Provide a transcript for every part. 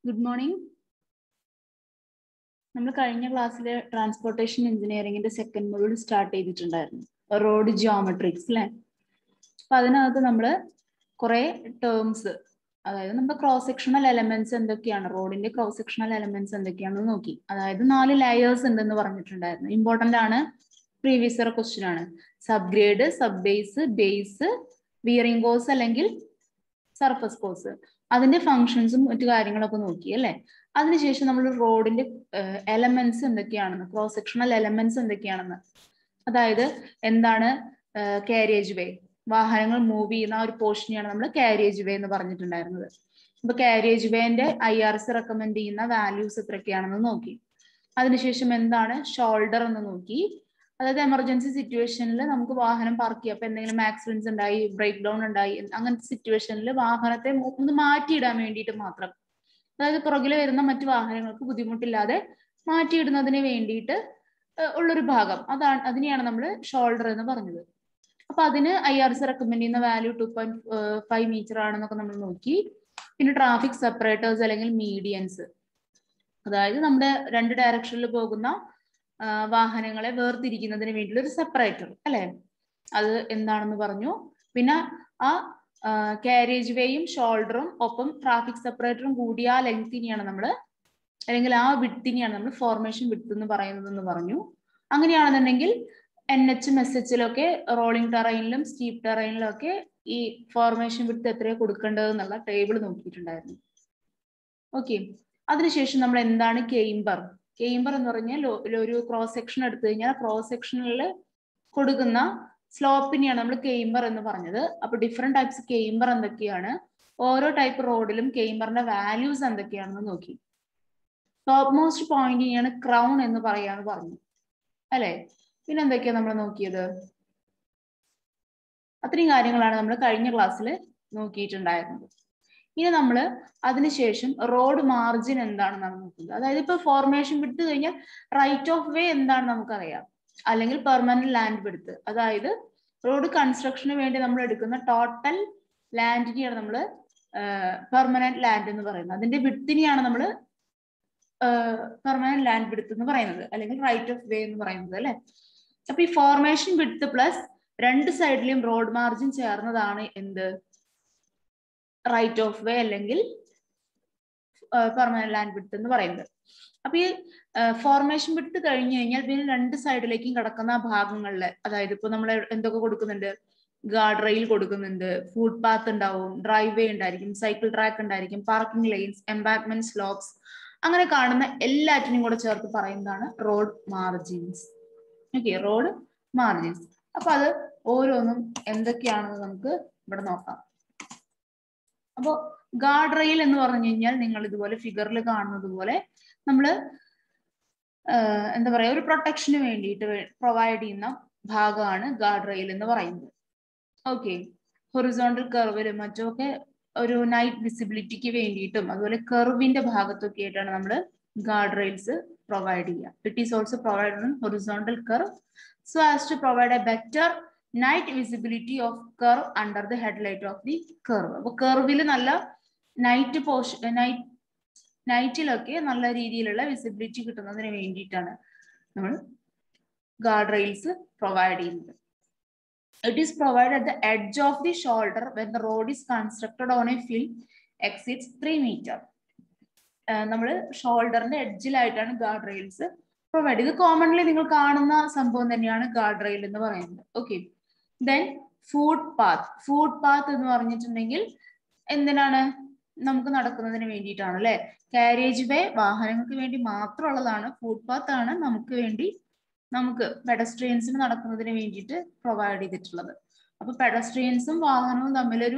Good morning നമ്മൾ കഴിഞ്ഞ ക്ലാസ്സിൽ ട്രാൻസ്പോർട്ടേഷൻ എഞ്ചിനീയറിംഗിന്റെ സെക്കൻഡ് മൊഡ്യൂൾ സ്റ്റാർട്ട് ചെയ്തിട്ടുണ്ടായിരുന്നു റോഡ് ജിയോമെട്രിക്സ് അല്ലെ അപ്പൊ അതിനകത്ത് നമ്മൾ കുറെ ടേംസ് അതായത് നമ്മുടെ ക്രോസ് സെക്ഷണൽ എലമെന്റ്സ് എന്തൊക്കെയാണ് റോഡിന്റെ ക്രോസ് സെക്ഷണൽ എലമെന്റ്സ് എന്തൊക്കെയാണെന്ന് നോക്കി അതായത് നാല് ലെയേഴ്സ് ഉണ്ടെന്ന് പറഞ്ഞിട്ടുണ്ടായിരുന്നു ഇമ്പോർട്ടന്റ് ആണ് പ്രീവിയസ് ഇയർ ക്വസ്റ്റ്യൻ ആണ് sub grade sub base base wearing course അല്ലെങ്കിൽ സർഫസ് കോഴ്സ് അതിന്റെ ഫങ്ഷൻസും മറ്റു കാര്യങ്ങളൊക്കെ നോക്കി അല്ലെ അതിനുശേഷം നമ്മൾ റോഡിന്റെ എലമെന്റ്സ് എന്തൊക്കെയാണെന്ന് ക്രോസ് സെക്ഷണൽ എലമെന്റ്സ് എന്തൊക്കെയാണെന്ന് അതായത് എന്താണ് കാരിയേജ് വേ വാഹനങ്ങൾ മൂവ് ചെയ്യുന്ന ആ ഒരു പോർഷനെയാണ് നമ്മൾ കാരിയേജ് വേ എന്ന് പറഞ്ഞിട്ടുണ്ടായിരുന്നത് അപ്പൊ കാരിയേജ് വേന്റെ ഐ ആർ സി റെക്കമെൻഡ് ചെയ്യുന്ന വാല്യൂസ് എത്രയൊക്കെയാണെന്ന് നോക്കി അതിനുശേഷം എന്താണ് ഷോൾഡർ എന്ന് നോക്കി അതായത് എമർജൻസി സിറ്റുവേഷനിൽ നമുക്ക് വാഹനം പാർക്ക് ചെയ്യാം അപ്പൊ എന്തെങ്കിലും ആക്സിഡൻസ് ഉണ്ടായി ബ്രേക്ക് ഡൗൺ ഉണ്ടായി അങ്ങനത്തെ സിറ്റുവേഷനിൽ വാഹനത്തെ ഒന്ന് മാറ്റിയിടാൻ വേണ്ടിയിട്ട് മാത്രം അതായത് പുറകിൽ വരുന്ന മറ്റു വാഹനങ്ങൾക്ക് ബുദ്ധിമുട്ടില്ലാതെ മാറ്റിയിടുന്നതിന് വേണ്ടിയിട്ട് ഉള്ളൊരു ഭാഗം അതാണ് അതിനെയാണ് നമ്മൾ ഷോൾഡർ എന്ന് പറഞ്ഞത് അപ്പൊ അതിന് ഐ ആർ സി റെക്കമെൻഡ് ചെയ്യുന്ന value two point five metre ആണെന്നൊക്കെ നമ്മൾ നോക്കി പിന്നെ ട്രാഫിക് സെപ്പറേറ്റേഴ്സ് അല്ലെങ്കിൽ മീഡിയൻസ് അതായത് നമ്മുടെ രണ്ട് ഡയറക്ഷനിൽ പോകുന്ന വാഹനങ്ങളെ വേർതിരിക്കുന്നതിന് വേണ്ടിയുള്ള ഒരു സെപ്പറേറ്റർ അല്ലെ അത് എന്താണെന്ന് പറഞ്ഞു പിന്നെ ആ കാരേജ് വേയും ഷോൾഡറും ഒപ്പം ട്രാഫിക് സെപ്പറേറ്ററും കൂടിയ ആ ലെങ്തിനെയാണ് നമ്മൾ അല്ലെങ്കിൽ ആ വിട്ടിനെയാണ് നമ്മൾ ഫോർമേഷൻ വിട്ട് എന്ന് പറയുന്നത് എന്ന് പറഞ്ഞു അങ്ങനെയാണെന്നുണ്ടെങ്കിൽ എൻ എച്ചും എസ് എച്ചിലൊക്കെ റോളിംഗ് ടെറൈനിലും സ്റ്റീപ്പ് ടെറൈനിലും ഒക്കെ ഈ ഫോർമേഷൻ വിട്ട് എത്രയാണ് കൊടുക്കേണ്ടത് എന്നുള്ള ടേബിൾ നോക്കിയിട്ടുണ്ടായിരുന്നു ഓക്കെ അതിനുശേഷം നമ്മൾ എന്താണ് കെയിംബർ കെയിംബർ എന്ന് പറഞ്ഞാൽ ഒരു ക്രോസ് സെക്ഷൻ എടുത്തു കഴിഞ്ഞാൽ ക്രോസ് സെക്ഷനിൽ കൊടുക്കുന്ന സ്ലോപ്പിനെയാണ് നമ്മൾ കെയിംബർ എന്ന് പറഞ്ഞത് അപ്പൊ ഡിഫറെന്റ് ടൈപ്സ് കെയിംബർ എന്തൊക്കെയാണ് ഓരോ ടൈപ്പ് റോഡിലും കെയിംബറിന്റെ വാല്യൂസ് എന്തൊക്കെയാണെന്ന് നോക്കി ടോപ്പ് മോസ്റ്റ് പോയിന്റിനെയാണ് ക്രൗൺ എന്ന് പറയാന്ന് പറഞ്ഞു അല്ലെ പിന്നെ എന്തൊക്കെയാ നമ്മൾ നോക്കിയത് അത്രയും കാര്യങ്ങളാണ് നമ്മൾ കഴിഞ്ഞ ക്ലാസ്സിൽ നോക്കിയിട്ടുണ്ടായിരുന്നത് ഇനി നമ്മൾ അതിനുശേഷം റോഡ് മാർജിൻ എന്താണെന്നാണ് നോക്കുന്നത് അതായത് ഇപ്പൊ ഫോർമേഷൻ വിട്ട് കഴിഞ്ഞാൽ റൈറ്റ് ഓഫ് വേ എന്താണ് നമുക്കറിയാം അല്ലെങ്കിൽ പെർമനന്റ് ലാൻഡ് വിടുത്ത് അതായത് റോഡ് കൺസ്ട്രക്ഷന് വേണ്ടി നമ്മൾ എടുക്കുന്ന ടോട്ടൽ ലാൻഡിനെയാണ് നമ്മൾ പെർമനന്റ് ലാൻഡ് എന്ന് പറയുന്നത് അതിന്റെ വിട്ടിനെയാണ് നമ്മൾ പെർമനന്റ് ലാൻഡ് വിടുത്ത് എന്ന് പറയുന്നത് അല്ലെങ്കിൽ റൈറ്റ് ഓഫ് വേ എന്ന് പറയുന്നത് അല്ലെ അപ്പൊ ഈ ഫോർമേഷൻ വിടുത്ത് പ്ലസ് രണ്ട് സൈഡിലും റോഡ് മാർജിൻ ചേർന്നതാണ് എന്ത് റൈറ്റ് ഓഫ് വേ അല്ലെങ്കിൽ പെർമനന്റ് ലാൻഡ് വിടുത്ത് എന്ന് പറയുന്നത് അപ്പൊ ഈ ഫോർമേഷൻ വിട്ട് കഴിഞ്ഞു കഴിഞ്ഞാൽ പിന്നെ രണ്ട് സൈഡിലേക്കും കിടക്കുന്ന ഭാഗങ്ങളില് അതായത് ഇപ്പൊ നമ്മൾ എന്തൊക്കെ കൊടുക്കുന്നുണ്ട് ഗാർഡ് റെയിൽ കൊടുക്കുന്നുണ്ട് ഫുട് പാത്ത് ഉണ്ടാവും ഡ്രൈവ് വേ ഉണ്ടായിരിക്കും സൈക്കിൾ ട്രാക്ക് ഉണ്ടായിരിക്കും പാർക്കിംഗ് ലൈൻസ് എംബാക്ക്മെന്റ് സ്ലോപ്സ് അങ്ങനെ കാണുന്ന എല്ലാറ്റിനും കൂടെ ചേർത്ത് പറയുന്നതാണ് road margins okay road margins അപ്പൊ അത് ഓരോന്നും എന്തൊക്കെയാണെന്ന് നമുക്ക് ഇവിടെ നോക്കാം അപ്പോ ഗാർഡ് റെയിൽ എന്ന് പറഞ്ഞു കഴിഞ്ഞാൽ നിങ്ങൾ ഇതുപോലെ ഫിഗറിൽ കാണുന്നത് പോലെ നമ്മൾ എന്താ പറയാ ഒരു പ്രൊട്ടക്ഷന് വേണ്ടിയിട്ട് പ്രൊവൈഡ് ചെയ്യുന്ന ഭാഗമാണ് ഗാർഡ് റെയിൽ എന്ന് പറയുന്നത് ഓക്കെ ഹൊറിസോണ്ടൽ കർവിലും മറ്റുമൊക്കെ ഒരു നൈറ്റ് വിസിബിലിറ്റിക്ക് വേണ്ടിയിട്ടും അതുപോലെ കർവിന്റെ ഭാഗത്തൊക്കെ ആയിട്ടാണ് നമ്മൾ ഗാർഡ് റെയിൽസ് പ്രൊവൈഡ് ചെയ്യുക it is also provide on horizontal curve so as to provide a better night visibility of curve under the headlight of the curve അപ്പൊ കർവിൽ നല്ല നൈറ്റ് പോർഷൻ നൈറ്റ് നൈറ്റിലൊക്കെ നല്ല രീതിയിലുള്ള വിസിബിലിറ്റി കിട്ടുന്നതിന് വേണ്ടിയിട്ടാണ് നമ്മൾ ഗാർഡ് റെയിൽസ് പ്രൊവൈഡ് ചെയ്യുന്നത് it is provide at the edge of the shoulder when the road is constructed on a fill exceeds three metre നമ്മൾ ഷോൾഡറിന്റെ എഡ്ജിലായിട്ടാണ് ഗാർഡ് റെയിൽസ് പ്രൊവൈഡ് ഇത് കോമൺലി നിങ്ങൾ കാണുന്ന സംഭവം തന്നെയാണ് ഗാർഡ് റെയിൽ എന്ന് പറയുന്നത് okay then foot path foot path എന്ന് പറഞ്ഞിട്ടുണ്ടെങ്കിൽ എന്തിനാണ് നമുക്ക് നടക്കുന്നതിന് വേണ്ടിയിട്ടാണ് അല്ലെ കാരേജ് വേ വാഹനങ്ങൾക്ക് വേണ്ടി മാത്രമുള്ളതാണ് ഫുഡ് പാത്ത് ആണ് നമുക്ക് വേണ്ടി നമുക്ക് പെഡസ്ട്രിയൻസിന് നടക്കുന്നതിന് വേണ്ടിയിട്ട് പ്രൊവൈഡ് ചെയ്തിട്ടുള്ളത് അപ്പൊ പെഡസ്ട്രിയൻസും വാഹനവും തമ്മിലൊരു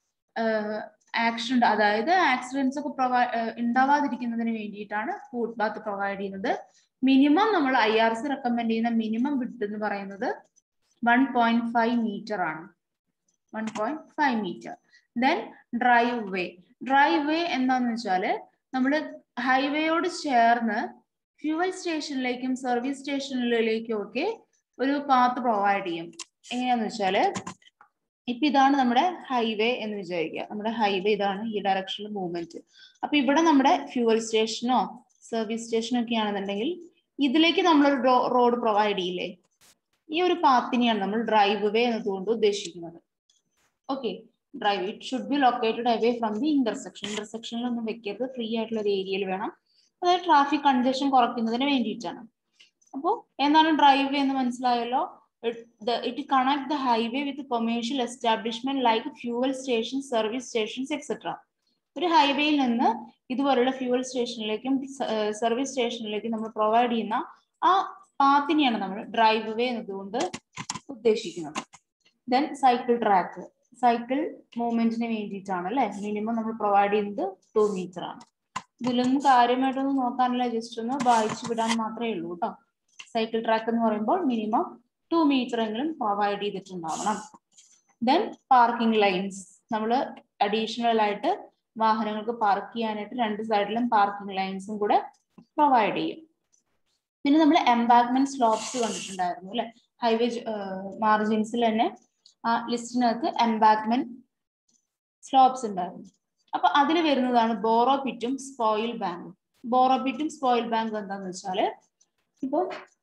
ആക്സിഡന്റ് അതായത് ആക്സിഡൻസ് ഒക്കെ പ്രൊവൈഡ് ഉണ്ടാവാതിരിക്കുന്നതിന് വേണ്ടിയിട്ടാണ് ഫുഡ് പാത്ത് പ്രൊവൈഡ് ചെയ്യുന്നത് മിനിമം നമ്മൾ ഐ ആർ സി റെക്കമെൻഡ് ചെയ്യുന്ന മിനിമം വിട്ട് എന്ന് പറയുന്നത് വൺ പോയിന്റ് ഫൈവ് മീറ്റർ ആണ് one point five metre then drive way drive way എന്താന്ന് വെച്ചാല് നമ്മൾ ഹൈവേയോട് ചേർന്ന് ഫ്യൂവൽ സ്റ്റേഷനിലേക്കും സർവീസ് സ്റ്റേഷനിലേക്കും ഒക്കെ ഒരു പാത്ത് പ്രൊവൈഡ് ചെയ്യും എങ്ങനെയാന്ന് വെച്ചാല് ഇപ്പൊ ഇതാണ് നമ്മുടെ ഹൈവേ എന്ന് വിചാരിക്കുക നമ്മുടെ ഹൈവേ ഇതാണ് ഈ ഡയറക്ഷനിൽ മൂവ്മെന്റ് അപ്പൊ ഇവിടെ നമ്മുടെ ഫ്യൂവൽ സ്റ്റേഷനോ സർവീസ് സ്റ്റേഷനോ ഒക്കെ ആണെന്നുണ്ടെങ്കിൽ ഇതിലേക്ക് നമ്മൾ റോഡ് പ്രൊവൈഡ് ചെയ്യില്ലേ ഈ ഒരു പാത്തിനെയാണ് നമ്മൾ ഡ്രൈവ് വേ എന്നതുകൊണ്ട് ഉദ്ദേശിക്കുന്നത് okay drive it should be located away from the intersection ഇന്റർസെക്ഷനിലൊന്നും വെക്കരുത് ഫ്രീ ആയിട്ടുള്ള ഒരു ഏരിയയിൽ വേണം അതായത് ട്രാഫിക് കൺജഷൻ കുറയ്ക്കുന്നതിന് വേണ്ടിയിട്ടാണ് അപ്പോൾ എന്താണ് ഡ്രൈവ് വേ എന്ന് മനസ്സിലായല്ലോ it connect the highway with commercial establishment like fuel station service stations etcetera ഒരു ഹൈവേയിൽ നിന്ന് ഇതുപോലുള്ള ഫ്യൂവൽ സ്റ്റേഷനിലേക്കും സർവീസ് സ്റ്റേഷനിലേക്കും നമ്മൾ പ്രൊവൈഡ് ചെയ്യുന്ന ആ പാത്തിനെയാണ് നമ്മൾ ഡ്രൈവ് വേ എന്നതുകൊണ്ട് ഉദ്ദേശിക്കുന്നത് ദെൻ സൈക്കിൾ ട്രാക്ക് സൈക്കിൾ മൂവ്മെന്റിന് വേണ്ടിയിട്ടാണ് അല്ലെ മിനിമം നമ്മൾ പ്രൊവൈഡ് ചെയ്യുന്നത് ടു മീറ്റർ ആണ് ഇതിലൊന്നും കാര്യമായിട്ടൊന്നും നോക്കാനില്ല ജസ്റ്റ് ഒന്ന് വായിച്ചു വിടാൻ മാത്രമേ ഉള്ളൂ കേട്ടോ സൈക്കിൾ ട്രാക്ക് എന്ന് പറയുമ്പോൾ മിനിമം ടു മീറ്റർ എങ്കിലും പ്രൊവൈഡ് ചെയ്തിട്ടുണ്ടാവണം ദെൻ പാർക്കിംഗ് ലൈൻസ് നമ്മൾ അഡീഷണൽ ആയിട്ട് വാഹനങ്ങൾക്ക് പാർക്ക് ചെയ്യാനായിട്ട് രണ്ട് സൈഡിലും പാർക്കിംഗ് ലൈൻസും കൂടെ പ്രൊവൈഡ് ചെയ്യും പിന്നെ നമ്മൾ എംബാക്ക്മെന്റ് സ്ലോപ്സ് കണ്ടിട്ടുണ്ടായിരുന്നു അല്ലെ ഹൈവേ മാർജിൻസിൽ തന്നെ ആ ലിസ്റ്റിനകത്ത് എംബാക്ക്മെന്റ് സ്ലോപ്സ് ഉണ്ടായിരുന്നു അപ്പൊ അതിൽ വരുന്നതാണ് ബോറോ പിറ്റും സ്പോയിൽ ബാങ്കും ബോറോ പിറ്റും സ്പോയിൽ ബാങ്ക് എന്താന്ന് വെച്ചാല് ഇപ്പൊ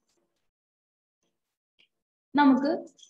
നമുക്ക്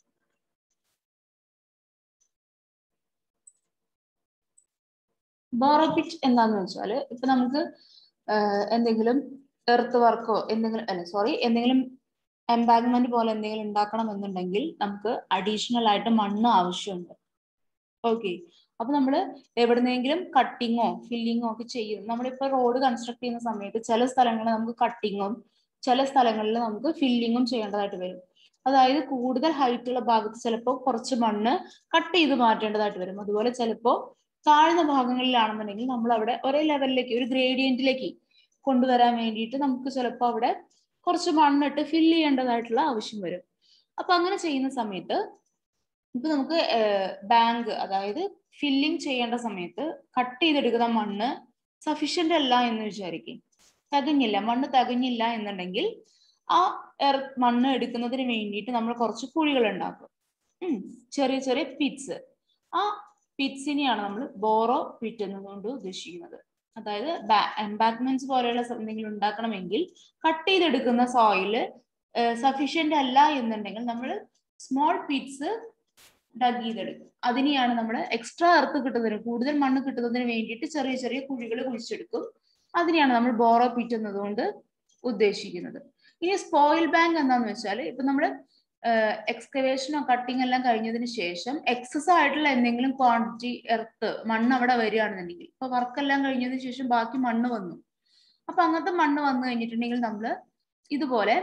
ബോറോ പിറ്റ് എന്താന്ന് വെച്ചാല് ഇപ്പൊ നമുക്ക് എന്തെങ്കിലും എർത്ത് വർക്കോ എന്തെങ്കിലും അല്ല സോറി എന്തെങ്കിലും എംബാങ്ക്മെന്റ് പോലെ എന്തെങ്കിലും ഉണ്ടാക്കണം എന്നുണ്ടെങ്കിൽ നമുക്ക് അഡീഷണൽ ആയിട്ട് മണ്ണ് ആവശ്യമുണ്ട് ഓക്കെ അപ്പൊ നമ്മൾ എവിടുന്നെങ്കിലും കട്ടിങ്ങോ ഫില്ലിങ്ങോ ഒക്കെ ചെയ്യും നമ്മളിപ്പോ റോഡ് കൺസ്ട്രക്ട് ചെയ്യുന്ന സമയത്ത് ചില സ്ഥലങ്ങളിൽ നമുക്ക് കട്ടിങ്ങും ചില സ്ഥലങ്ങളിൽ നമുക്ക് ഫില്ലിങ്ങും ചെയ്യേണ്ടതായിട്ട് വരും അതായത് കൂടുതൽ ഹൈറ്റ് ഉള്ള ഭാഗത്ത് ചിലപ്പോൾ കുറച്ച് മണ്ണ് കട്ട് ചെയ്ത് മാറ്റേണ്ടതായിട്ട് വരും അതുപോലെ ചിലപ്പോൾ താഴ്ന്ന ഭാഗങ്ങളിലാണെന്നുണ്ടെങ്കിൽ നമ്മൾ അവിടെ ഒരേ ലെവലിലേക്ക് ഒരു ഗ്രേഡിയന്റിലേക്ക് കൊണ്ടുവരാൻ വേണ്ടിയിട്ട് നമുക്ക് ചിലപ്പോൾ അവിടെ കുറച്ച് മണ്ണിട്ട് ഫില്ല് ചെയ്യേണ്ടതായിട്ടുള്ള ആവശ്യം വരും അപ്പൊ അങ്ങനെ ചെയ്യുന്ന സമയത്ത് ഇപ്പൊ നമുക്ക് ബാങ്ക് അതായത് ഫില്ലിങ് ചെയ്യേണ്ട സമയത്ത് കട്ട് ചെയ്തെടുക്കുന്ന മണ്ണ് സഫീഷ്യന്റ് അല്ല എന്ന് വിചാരിക്കും തികഞ്ഞില്ല മണ്ണ് തികഞ്ഞില്ല എന്നുണ്ടെങ്കിൽ ആ മണ്ണ് എടുക്കുന്നതിന് വേണ്ടിയിട്ട് നമ്മൾ കുറച്ച് കുഴികൾ ഉണ്ടാക്കും ഉം ചെറിയ ചെറിയ പിറ്റ്സ് ആ പിറ്റ്സിനെയാണ് നമ്മൾ ബോറോ പിറ്റ് എന്നതുകൊണ്ട് ഉദ്ദേശിക്കുന്നത് അതായത് എംബാക്ക്മെന്റ്സ് പോലെയുള്ള എന്തെങ്കിലും ഉണ്ടാക്കണമെങ്കിൽ കട്ട് ചെയ്തെടുക്കുന്ന സോയില് സഫീഷ്യന്റ് അല്ല എന്നുണ്ടെങ്കിൽ നമ്മൾ സ്മോൾ പിറ്റ്സ് ഡഗ് ചെയ്തെടുക്കും അതിനെയാണ് നമ്മൾ എക്സ്ട്രാ എർത്ത് കിട്ടുന്നതിന് കൂടുതൽ മണ്ണ് കിട്ടുന്നതിന് വേണ്ടിയിട്ട് ചെറിയ ചെറിയ കുഴികൾ കുഴിച്ചെടുക്കും അതിനെയാണ് നമ്മൾ ബോറോ പിറ്റ് എന്നതുകൊണ്ട് ഉദ്ദേശിക്കുന്നത് ഇനി സ്പോയിൽ ബാങ്ക് എന്താന്ന് വെച്ചാൽ ഇപ്പൊ നമ്മൾ എക്സ്കവേഷനോ കട്ടിങ് എല്ലാം കഴിഞ്ഞതിന് ശേഷം എക്സസ് ആയിട്ടുള്ള എന്തെങ്കിലും ക്വാണ്ടിറ്റി എർത്ത് മണ്ണ് അവിടെ വരികയാണെന്നുണ്ടെങ്കിൽ ഇപ്പൊ വർക്കെല്ലാം കഴിഞ്ഞതിന് ശേഷം ബാക്കി മണ്ണ് വന്നു അപ്പൊ അങ്ങനത്തെ മണ്ണ് വന്നു കഴിഞ്ഞിട്ടുണ്ടെങ്കിൽ നമ്മൾ ഇതുപോലെ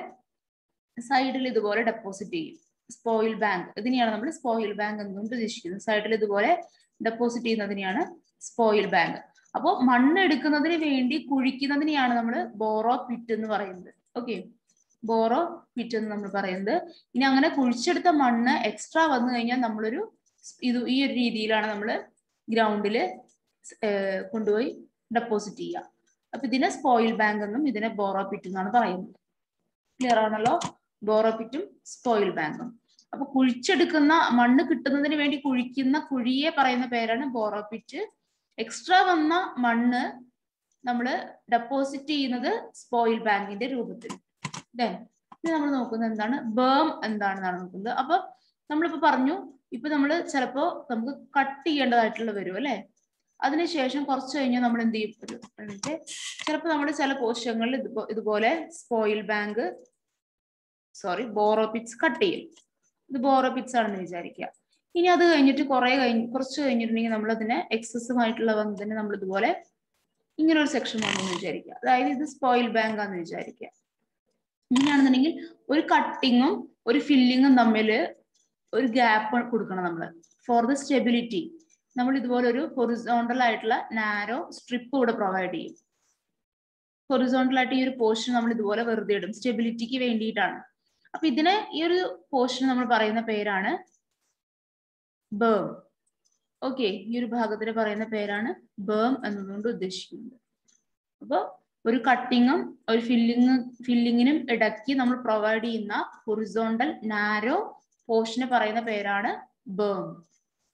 സൈഡിൽ ഇതുപോലെ ഡെപ്പോസിറ്റ് ചെയ്യും സ്പോയിൽ ബാങ്ക് ഇതിനെയാണ് നമ്മൾ സ്പോയിൽ ബാങ്ക് എന്നുകൊണ്ട് ഉദ്ദേശിക്കുന്നത് സൈഡിൽ ഇതുപോലെ ഡെപ്പോസിറ്റ് ചെയ്യുന്നതിനെയാണ് സ്പോയിൽ ബാങ്ക് അപ്പോൾ മണ്ണ് എടുക്കുന്നതിന് വേണ്ടി കുഴിക്കുന്നതിനെയാണ് നമ്മൾ ബോറോ പിറ്റ് എന്ന് പറയുന്നത് ഓക്കെ ബോറോ പിറ്റ് എന്ന് നമ്മൾ പറയുന്നത് ഇനി അങ്ങനെ കുഴിച്ചെടുത്ത മണ്ണ് എക്സ്ട്രാ വന്നു കഴിഞ്ഞാൽ നമ്മളൊരു ഇത് ഈ ഒരു രീതിയിലാണ് നമ്മൾ ഗ്രൗണ്ടിൽ കൊണ്ടുപോയി ഡെപ്പോസിറ്റ് ചെയ്യുക അപ്പൊ ഇതിനെ സ്പോയിൽ ബാങ്ക് എന്നും ഇതിനെ ബോറോ പിറ്റ് എന്നാണ് പറയുന്നത് ക്ലിയർ ആണല്ലോ ബോറോ പിറ്റും സ്പോയിൽ ബാങ്കും അപ്പൊ കുഴിച്ചെടുക്കുന്ന മണ്ണ് കിട്ടുന്നതിന് വേണ്ടി കുഴിക്കുന്ന കുഴിയെ പറയുന്ന പേരാണ് ബോറോ പിറ്റ് എക്സ്ട്രാ വന്ന മണ്ണ് നമ്മൾ ഡെപ്പോസിറ്റ് ചെയ്യുന്നത് സ്പോയിൽ ബാങ്കിന്റെ രൂപത്തിൽ ദെൻ ഇത് നമ്മൾ നോക്കുന്നത് എന്താണ് ബേം എന്താണെന്നാണ് നോക്കുന്നത് അപ്പൊ നമ്മളിപ്പോ പറഞ്ഞു ഇപ്പൊ നമ്മൾ ചിലപ്പോ നമുക്ക് കട്ട് ചെയ്യേണ്ടതായിട്ടുള്ള വരും അല്ലെ അതിനുശേഷം കുറച്ച് കഴിഞ്ഞാൽ നമ്മൾ എന്ത് ചെയ്യും എന്നിട്ട് ചിലപ്പോൾ നമ്മൾ ചില പോഷകങ്ങളിൽ ഇതുപോലെ spoil bank sorry borrow pits cut ചെയ്യും ഇത് ബോറോപിറ്റ്സ് ആണെന്ന് വിചാരിക്കുക ഇനി അത് കഴിഞ്ഞിട്ട് കുറെ കഴിഞ്ഞ് കുറച്ച് കഴിഞ്ഞിട്ടുണ്ടെങ്കിൽ നമ്മൾ അതിനെ എക്സസീവ് ആയിട്ടുള്ള വന്നതിന് നമ്മൾ ഇതുപോലെ ഇങ്ങനെ ഒരു സെക്ഷൻ വന്നെന്ന് വിചാരിക്കുക അതായത് ഇത് സ്പോയിൽ ബാങ്ക് ആണെന്ന് വിചാരിക്കുക ഇങ്ങനെയാണെന്നുണ്ടെങ്കിൽ ഒരു കട്ടിങ്ങും ഒരു ഫില്ലിങ്ങും തമ്മിൽ ഒരു ഗ്യാപ്പ് കൊടുക്കണം നമ്മൾ ഫോർ ദ സ്റ്റെബിലിറ്റി നമ്മൾ ഇതുപോലെ ഒരു ഹൊറിസോണ്ടൽ ആയിട്ടുള്ള നാരോ സ്ട്രിപ്പ് കൂടെ പ്രൊവൈഡ് ചെയ്യും ഹൊറിസോണ്ടൽ ആയിട്ട് ഈ ഒരു പോർഷൻ നമ്മൾ ഇതുപോലെ വെറുതെ ഇടും സ്റ്റെബിലിറ്റിക്ക് വേണ്ടിയിട്ടാണ് അപ്പൊ ഇതിനെ ഈ ഒരു പോർഷൻ നമ്മൾ പറയുന്ന പേരാണ് ബേം ഓക്കെ ഈ ഒരു ഭാഗത്തിന് പറയുന്ന പേരാണ് ബേം എന്നതുകൊണ്ട് ഉദ്ദേശിക്കുന്നത് അപ്പൊ ഒരു കട്ടിങ്ങും ഒരു ഫില്ലിങ് ഫില്ലിങ്ങിനും ഇടയ്ക്ക് നമ്മൾ പ്രൊവൈഡ് ചെയ്യുന്ന ഹൊറിസോണ്ടൽ നാരോ പോർഷന് പറയുന്ന പേരാണ് berm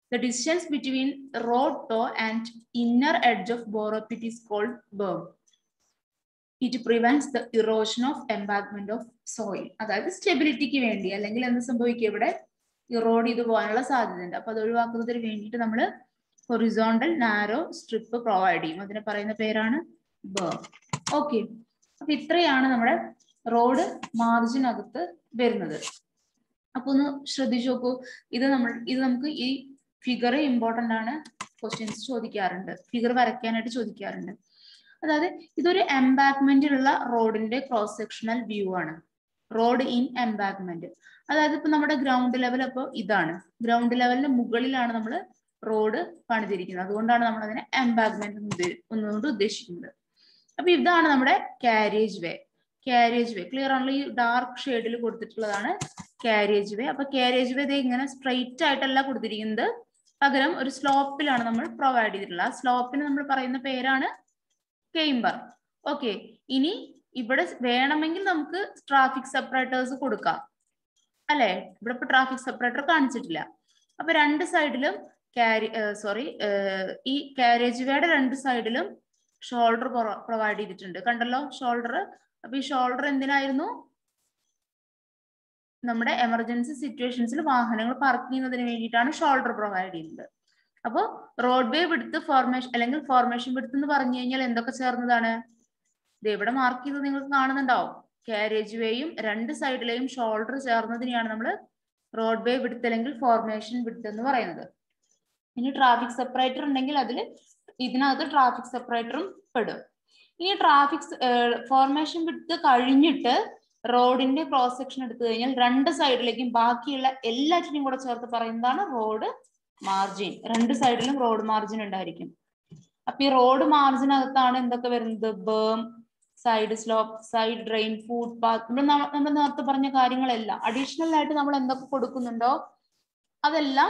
the distance between road toe and inner edge of borrow pit is called berm it prevents the erosion of embankment of soil അതായത് സ്റ്റെബിലിറ്റിക്ക് വേണ്ടി അല്ലെങ്കിൽ എന്ത് സംഭവിക്കുക ഇവിടെ ഇറോഡ് ചെയ്ത് പോകാനുള്ള സാധ്യതയുണ്ട് അപ്പൊ അത് ഒഴിവാക്കുന്നതിന് വേണ്ടിയിട്ട് നമ്മൾ ഹൊറിസോണ്ടൽ നാരോ സ്ട്രിപ്പ് പ്രൊവൈഡ് ചെയ്യും അതിനെ പറയുന്ന പേരാണ് ബേം ഓക്കെ അപ്പൊ ഇത്രയാണ് നമ്മുടെ റോഡ് മാർജിനകത്ത് വരുന്നത് അപ്പൊ ഒന്ന് ശ്രദ്ധിച്ചു നോക്കൂ ഇത് നമ്മൾ ഇത് നമുക്ക് ഈ ഫിഗർ ഇമ്പോർട്ടന്റ് ആണ് ക്വസ്റ്റ്യൻസ് ചോദിക്കാറുണ്ട് ഫിഗർ വരയ്ക്കാനായിട്ട് ചോദിക്കാറുണ്ട് അതായത് ഇതൊരു എംബാക്മെന്റിലുള്ള റോഡിന്റെ ക്രോസ് സെക്ഷണൽ വ്യൂ ആണ് റോഡ് ഇൻ എംബാക്മെന്റ് അതായത് ഇപ്പൊ നമ്മുടെ ഗ്രൗണ്ട് ലെവൽ അപ്പൊ ഇതാണ് ഗ്രൗണ്ട് ലെവലിന് മുകളിലാണ് നമ്മൾ റോഡ് പണിതിരിക്കുന്നത് അതുകൊണ്ടാണ് നമ്മൾ അതിനെ എംബാക്മെന്റ് ഒന്നുകൊണ്ട് ഉദ്ദേശിക്കുന്നത് അപ്പൊ ഇതാണ് നമ്മുടെ carriage way carriage way clear ആണല്ലോ ഈ ഡാർക്ക് ഷെയ്ഡിൽ കൊടുത്തിട്ടുള്ളതാണ് കാരേജ് വേ അപ്പൊ കാരേജ് വേ ഇങ്ങനെ സ്ട്രെയിറ്റ് ആയിട്ടല്ല കൊടുത്തിരിക്കുന്നത് പകരം ഒരു സ്ലോപ്പിലാണ് നമ്മൾ പ്രൊവൈഡ് ചെയ്തിട്ടുള്ളത് ആ സ്ലോപ്പിന് നമ്മൾ പറയുന്ന പേരാണ് കെയിംബർ ഓക്കെ ഇനി ഇവിടെ വേണമെങ്കിൽ നമുക്ക് ട്രാഫിക് സെപ്പറേറ്റേഴ്സ് കൊടുക്കാം അല്ലെ ഇവിടെ ഇപ്പൊ ട്രാഫിക് സെപ്പറേറ്റർ കാണിച്ചിട്ടില്ല അപ്പൊ രണ്ട് സൈഡിലും കാരി സോറി ഈ കാരേജ് വേയുടെ രണ്ട് സൈഡിലും ഷോൾഡർ പ്രൊവൈഡ് ചെയ്തിട്ടുണ്ട് കണ്ടല്ലോ ഷോൾഡർ അപ്പൊ ഈ ഷോൾഡർ എന്തിനായിരുന്നു നമ്മുടെ എമർജൻസി സിറ്റുവേഷൻസിൽ വാഹനങ്ങൾ പാർക്ക് ചെയ്യുന്നതിന് വേണ്ടിയിട്ടാണ് ഷോൾഡർ പ്രൊവൈഡ് ചെയ്യുന്നത് അപ്പോൾ റോഡ് വേ വിടുത്ത് ഫോർമേഷൻ അല്ലെങ്കിൽ ഫോർമേഷൻ വിടുത്ത് എന്ന് പറഞ്ഞു കഴിഞ്ഞാൽ എന്തൊക്കെ ചേർന്നതാണ് ഇത് ഇവിടെ മാർക്ക് ചെയ്ത് നിങ്ങൾക്ക് കാണുന്നുണ്ടാവും കാരേജ് വേയും രണ്ട് സൈഡിലെയും ഷോൾഡർ ചേർന്നതിനെയാണ് നമ്മൾ റോഡ് വേ വിടുത്ത് അല്ലെങ്കിൽ ഫോർമേഷൻ വിടുത്ത് എന്ന് പറയുന്നത് ഇനി ട്രാഫിക് സെപ്പറേറ്റർ ഉണ്ടെങ്കിൽ അതിൽ ഇതിനകത്ത് ട്രാഫിക് സെപ്പറേറ്ററും പെടും ഇനി ട്രാഫിക് ഫോർമേഷൻ വിടുത്ത് കഴിഞ്ഞിട്ട് റോഡിന്റെ ക്രോസ് സെക്ഷൻ എടുത്തു കഴിഞ്ഞാൽ രണ്ട് സൈഡിലേക്കും ബാക്കിയുള്ള എല്ലാറ്റിനും കൂടെ ചേർത്ത് പറയുന്നതാണ് റോഡ് മാർജിൻ രണ്ട് സൈഡിലും റോഡ് മാർജിൻ ഉണ്ടായിരിക്കും അപ്പൊ ഈ റോഡ് മാർജിനകത്താണ് എന്തൊക്കെ വരുന്നത് berm side slope side drain foot path നമ്മൾ നമ്മൾ നേരത്തെ പറഞ്ഞ കാര്യങ്ങളെല്ലാം അഡീഷണൽ ആയിട്ട് നമ്മൾ എന്തൊക്കെ കൊടുക്കുന്നുണ്ടോ അതെല്ലാം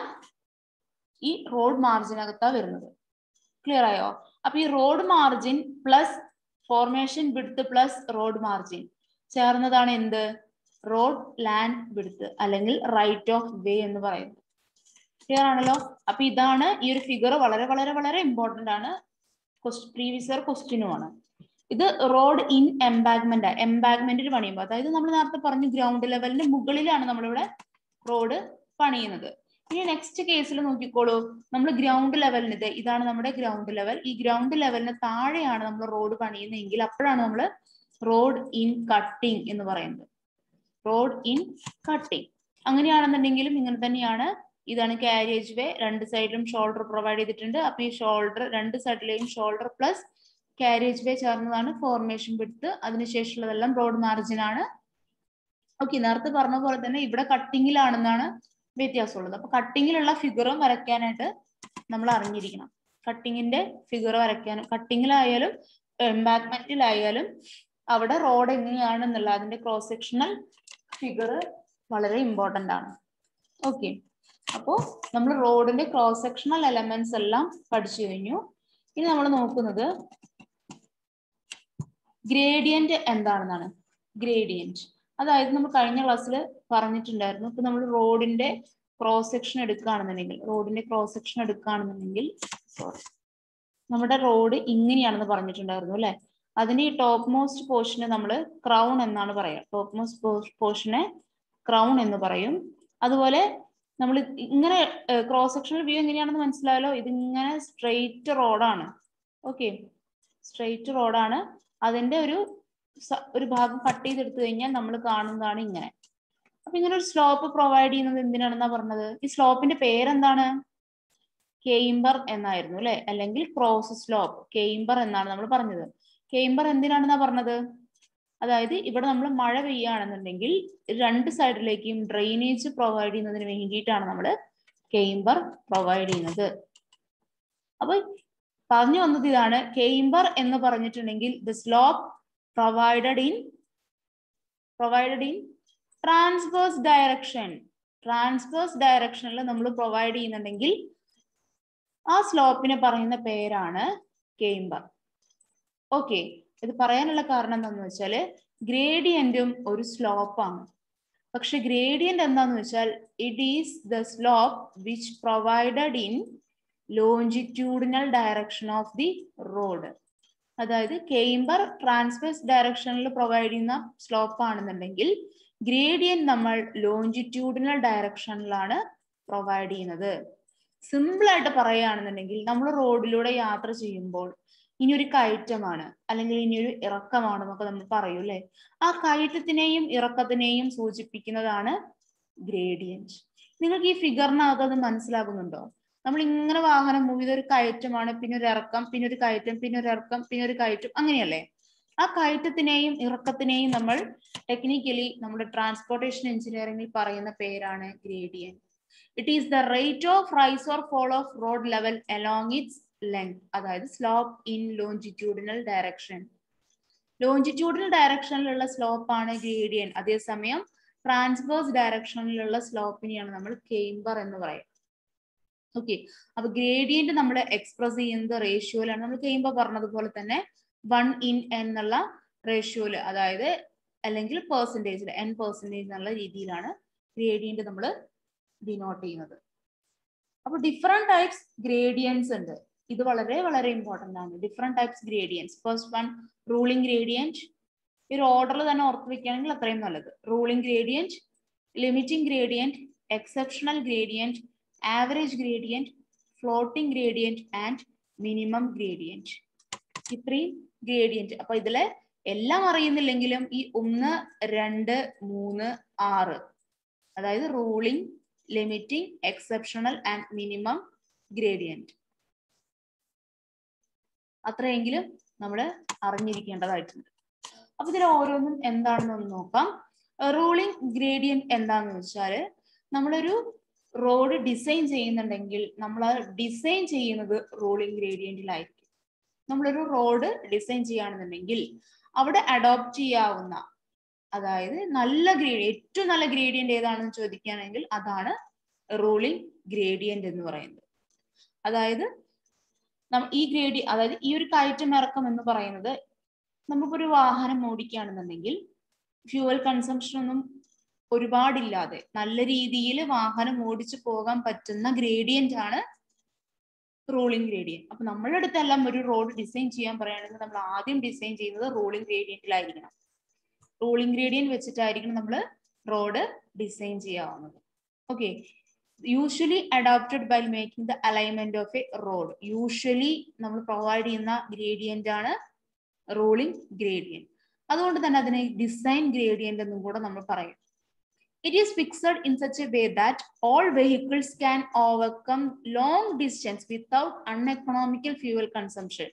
ഈ റോഡ് മാർജിനകത്താ വരുന്നത് ക്ലിയർ ആയോ അപ്പൊ ഈ road margin plus formation width plus road margin ചേർന്നതാണ് എന്ത് റോഡ് ലാൻഡ് വിടുത്ത് അല്ലെങ്കിൽ റൈറ്റ് ഓഫ് വേ എന്ന് പറയുന്നത് ക്ലിയർ ആണല്ലോ അപ്പൊ ഇതാണ് ഈ ഒരു ഫിഗർ വളരെ വളരെ വളരെ ഇമ്പോർട്ടന്റ് ആണ് പ്രീവിയസ് ഇയർ ക്വസ്റ്റ്യനുമാണ് ഇത് റോഡ് ഇൻ എംബാഗ്മെന്റ് എംബാഗ്മെന്റിൽ പണിയുമ്പോൾ അതായത് നമ്മൾ നേരത്തെ പറഞ്ഞു ഗ്രൗണ്ട് ലെവലിന് മുകളിലാണ് നമ്മളിവിടെ റോഡ് പണിയുന്നത് ഇനി നെക്സ്റ്റ് കേസിൽ നോക്കിക്കോളൂ നമ്മൾ ഗ്രൗണ്ട് ലെവലിന് ഇത് ഇതാണ് നമ്മുടെ ഗ്രൗണ്ട് ലെവൽ ഈ ഗ്രൗണ്ട് ലെവലിന് താഴെയാണ് നമ്മൾ റോഡ് പണിയുന്നതെങ്കിൽ അപ്പോഴാണ് നമ്മൾ റോഡ് ഇൻ കട്ടിങ് എന്ന് പറയുന്നത് റോഡ് ഇൻ കട്ടിങ് അങ്ങനെയാണെന്നുണ്ടെങ്കിലും ഇങ്ങനെ തന്നെയാണ് ഇതാണ് കാരേജ് വേ രണ്ട് സൈഡിലും ഷോൾഡർ പ്രൊവൈഡ് ചെയ്തിട്ടുണ്ട് അപ്പൊ ഈ ഷോൾഡർ രണ്ട് സൈഡിലെയും ഷോൾഡർ പ്ലസ് കാരേജ് വേ ചേർന്നതാണ് ഫോർമേഷൻ വിടുത്ത് അതിനുശേഷമുള്ളതെല്ലാം റോഡ് മാർജിൻ ആണ് ഓക്കെ നേരത്തെ പറഞ്ഞ പോലെ തന്നെ ഇവിടെ കട്ടിങ്ങിലാണെന്നാണ് വ്യത്യാസമുള്ളത് അപ്പൊ കട്ടിങ്ങിലുള്ള ഫിഗറും വരയ്ക്കാനായിട്ട് നമ്മൾ അറിഞ്ഞിരിക്കണം കട്ടിങ്ങിന്റെ ഫിഗർ വരയ്ക്കാനും കട്ടിങ്ങിലായാലും എംബാക്മെന്റിലായാലും അവിടെ റോഡ് എങ്ങനെയാണെന്നുള്ള അതിന്റെ ക്രോസ് സെക്ഷണൽ ഫിഗർ വളരെ ഇമ്പോർട്ടന്റ് ആണ് ഓക്കെ അപ്പോ നമ്മൾ റോഡിന്റെ ക്രോസ് സെക്ഷണൽ എലമെന്റ്സ് എല്ലാം പഠിച്ചു കഴിഞ്ഞു ഇനി നമ്മൾ നോക്കുന്നത് ഗ്രേഡിയന്റ് എന്താണെന്നാണ് ഗ്രേഡിയന്റ് അതായത് നമ്മൾ കഴിഞ്ഞ ക്ലാസ്സിൽ പറഞ്ഞിട്ടുണ്ടായിരുന്നു ഇപ്പൊ നമ്മൾ റോഡിന്റെ ക്രോസ് സെക്ഷൻ എടുക്കുകയാണെന്നുണ്ടെങ്കിൽ റോഡിന്റെ ക്രോസ് സെക്ഷൻ എടുക്കുകയാണെന്നുണ്ടെങ്കിൽ സോറി നമ്മുടെ റോഡ് ഇങ്ങനെയാണെന്ന് പറഞ്ഞിട്ടുണ്ടായിരുന്നു അല്ലെ അതിന്റെ ഈ ടോപ്പ് മോസ്റ്റ് പോർഷന് നമ്മൾ ക്രൗൺ എന്നാണ് പറയുക ടോപ്പ് മോസ്റ്റ് പോർഷനെ ക്രൗൺ എന്ന് പറയും അതുപോലെ നമ്മൾ ഇങ്ങനെ ക്രോസ് സെക്ഷണൽ വ്യൂ എങ്ങനെയാണെന്ന് മനസ്സിലായല്ലോ ഇതിങ്ങനെ സ്ട്രെയിറ്റ് റോഡാണ് ഓക്കെ സ്ട്രെയിറ്റ് റോഡാണ് അതിന്റെ ഒരു ഒരു ഭാഗം കട്ട് ചെയ്തെടുത്തു കഴിഞ്ഞാൽ നമ്മൾ കാണുന്നതാണ് ഇങ്ങനെ അപ്പൊ ഇങ്ങനെ ഒരു സ്ലോപ്പ് പ്രൊവൈഡ് ചെയ്യുന്നത് എന്തിനാണെന്നാ പറഞ്ഞത് ഈ സ്ലോപ്പിന്റെ പേരെന്താണ് കെയിംബർ എന്നായിരുന്നു അല്ലെ അല്ലെങ്കിൽ ക്രോസ് സ്ലോപ്പ് കെയിംബർ എന്നാണ് നമ്മൾ പറഞ്ഞത് കെയിംബർ എന്തിനാണെന്നാ പറഞ്ഞത് അതായത് ഇവിടെ നമ്മൾ മഴ പെയ്യുകയാണെന്നുണ്ടെങ്കിൽ രണ്ട് സൈഡിലേക്കും ഡ്രെയിനേജ് പ്രൊവൈഡ് ചെയ്യുന്നതിന് വേണ്ടിയിട്ടാണ് നമ്മൾ കെയിംബർ പ്രൊവൈഡ് ചെയ്യുന്നത് അപ്പൊ പറഞ്ഞു വന്നത് ഇതാണ് കെയിംബർ എന്ന് പറഞ്ഞിട്ടുണ്ടെങ്കിൽ the slope provided in provided in transverse direction transverse ഡയറക്ഷനിൽ നമ്മൾ പ്രൊവൈഡ് ചെയ്യുന്നുണ്ടെങ്കിൽ ആ സ്ലോപ്പിനെ പറയുന്ന പേരാണ് കെയിംബർ ഓക്കെ ഇത് പറയാനുള്ള കാരണം എന്താണെന്ന് വെച്ചാല് ഗ്രേഡിയന്റും ഒരു സ്ലോപ്പാണ് പക്ഷെ ഗ്രേഡിയന്റ് എന്താന്ന് വെച്ചാൽ it is the slope which provided in longitudinal direction of the road അതായത് കെയിംബർ ട്രാൻസ്വേഴ്സ് ഡയറക്ഷനിൽ പ്രൊവൈഡ് ചെയ്യുന്ന സ്ലോപ്പ് ആണെന്നുണ്ടെങ്കിൽ ഗ്രേഡിയന്റ് നമ്മൾ ലോഞ്ചിറ്റ്യൂഡിനൽ ഡയറക്ഷനിലാണ് പ്രൊവൈഡ് ചെയ്യുന്നത് സിമ്പിൾ ആയിട്ട് പറയുകയാണെന്നുണ്ടെങ്കിൽ നമ്മൾ റോഡിലൂടെ യാത്ര ചെയ്യുമ്പോൾ ഇനി ഒരു കയറ്റമാണ് അല്ലെങ്കിൽ ഇനി ഒരു ഇറക്കമാണെന്നൊക്കെ നമ്മൾ പറയൂ അല്ലെ ആ കയറ്റത്തിനെയും ഇറക്കത്തിനെയും സൂചിപ്പിക്കുന്നതാണ് ഗ്രേഡിയന്റ് നിങ്ങൾക്ക് ഈ ഫിഗറിനകത്ത് അത് മനസ്സിലാകുന്നുണ്ടോ നമ്മൾ ഇങ്ങനെ വാഹനം മൂവ് ചെയ്ത ഒരു കയറ്റമാണ് പിന്നെ ഒരു ഇറക്കം പിന്നെ ഒരു കയറ്റം പിന്നെ ഒരു ഇറക്കം പിന്നെ ഒരു കയറ്റം അങ്ങനെയല്ലേ ആ കയറ്റത്തിനെയും ഇറക്കത്തിനെയും നമ്മൾ ടെക്നിക്കലി നമ്മുടെ ട്രാൻസ്പോർട്ടേഷൻ എഞ്ചിനീയറിംഗിൽ പറയുന്ന പേരാണ് gradient it is the rate of rise or fall of road level along its length അതായത് slope in longitudinal direction longitudinal ഡയറക്ഷനിലുള്ള സ്ലോപ്പ് ആണ് ഗ്രേഡിയൻ അതേസമയം ട്രാൻസ്വേഴ്സ് ഡയറക്ഷനിലുള്ള സ്ലോപ്പിനെയാണ് നമ്മൾ കെയിംബർ എന്ന് പറയുന്നത് ഓക്കെ അപ്പൊ ഗ്രേഡിയന്റ് നമ്മൾ എക്സ്പ്രസ് ചെയ്യുന്നത് റേഷ്യോയിലാണ് നമ്മൾ കെയിംബർ പറഞ്ഞതുപോലെ തന്നെ വൺ ഇൻ എന്നുള്ള റേഷ്യോയില് അതായത് അല്ലെങ്കിൽ പെർസെൻറ്റേജിൽ എൻ പെർസെൻറ്റേജ് എന്നുള്ള രീതിയിലാണ് ഗ്രേഡിയന്റ് നമ്മൾ ഡിനോട്ട് ചെയ്യുന്നത് അപ്പൊ ഡിഫറെന്റ് ടൈപ്സ് ഗ്രേഡിയൻസ് ഉണ്ട് ഇത് വളരെ വളരെ ഇമ്പോർട്ടന്റ് ആണ് different types gradients first one ruling gradient ഈ ഒരു ഓർഡറിൽ തന്നെ ഓർത്ത് വെക്കുകയാണെങ്കിൽ അത്രയും നല്ലത് ruling gradient limiting gradient exceptional gradient average gradient floating gradient and minimum gradient ഇത്രയും ഗ്രേഡിയന്റ് അപ്പൊ ഇതിലെ എല്ലാം അറിയുന്നില്ലെങ്കിലും ഈ ഒന്ന് രണ്ട് മൂന്ന് ആറ് അതായത് ruling limiting exceptional and minimum gradient അത്രയെങ്കിലും നമ്മൾ അറിഞ്ഞിരിക്കേണ്ടതായിട്ടുണ്ട് അപ്പൊ ഇതിൽ ഓരോന്നും എന്താണെന്ന് നോക്കാം റൂളിംഗ് ഗ്രേഡിയന്റ് എന്താന്ന് വെച്ചാല് നമ്മളൊരു റോഡ് ഡിസൈൻ ചെയ്യുന്നുണ്ടെങ്കിൽ നമ്മൾ ഡിസൈൻ ചെയ്യുന്നത് റൂളിംഗ് ഗ്രേഡിയന്റിലായിരിക്കും നമ്മളൊരു റോഡ് ഡിസൈൻ ചെയ്യുകയാണെന്നുണ്ടെങ്കിൽ അവിടെ അഡോപ്റ്റ് ചെയ്യാവുന്ന അതായത് നല്ല ഗ്രേഡ് ഏറ്റവും നല്ല ഗ്രേഡിയന്റ് ഏതാണെന്ന് ചോദിക്കുകയാണെങ്കിൽ അതാണ് റൂളിംഗ് ഗ്രേഡിയന്റ് എന്ന് പറയുന്നത് അതായത് ഈ ഗ്രേഡി അതായത് ഈ ഒരു കയറ്റം ഇറക്കം എന്ന് പറയുന്നത് നമുക്കൊരു വാഹനം ഓടിക്കുകയാണെന്നുണ്ടെങ്കിൽ ഫ്യൂവൽ കൺസംഷൻ ഒന്നും ഒരുപാടില്ലാതെ നല്ല രീതിയിൽ വാഹനം ഓടിച്ചു പോകാൻ പറ്റുന്ന ഗ്രേഡിയന്റ് ആണ് റൂളിംഗ് ഗ്രേഡിയന്റ് അപ്പൊ നമ്മളുടെ അടുത്തെല്ലാം ഒരു റോഡ് ഡിസൈൻ ചെയ്യാൻ പറയുകയാണെങ്കിൽ നമ്മൾ ആദ്യം ഡിസൈൻ ചെയ്യുന്നത് റൂളിംഗ് ഗ്രേഡിയന്റിലായിരിക്കണം റൂളിംഗ് ഗ്രേഡിയന്റ് വെച്ചിട്ടായിരിക്കണം നമ്മൾ റോഡ് ഡിസൈൻ ചെയ്യാവുന്നത് okay usually adopted by making the alignment of a road usually നമ്മൾ പ്രൊവൈഡ് ചെയ്യുന്ന ഗ്രേഡിയന്റ് ആണ് റൂളിംഗ് ഗ്രേഡിയന്റ് അതുകൊണ്ട് തന്നെ അതിനെ ഡിസൈൻ ഗ്രേഡിയന്റ് എന്നും കൂടെ നമ്മൾ പറയും it is fixed in such a way that all vehicles can overcome long distance without uneconomical fuel consumption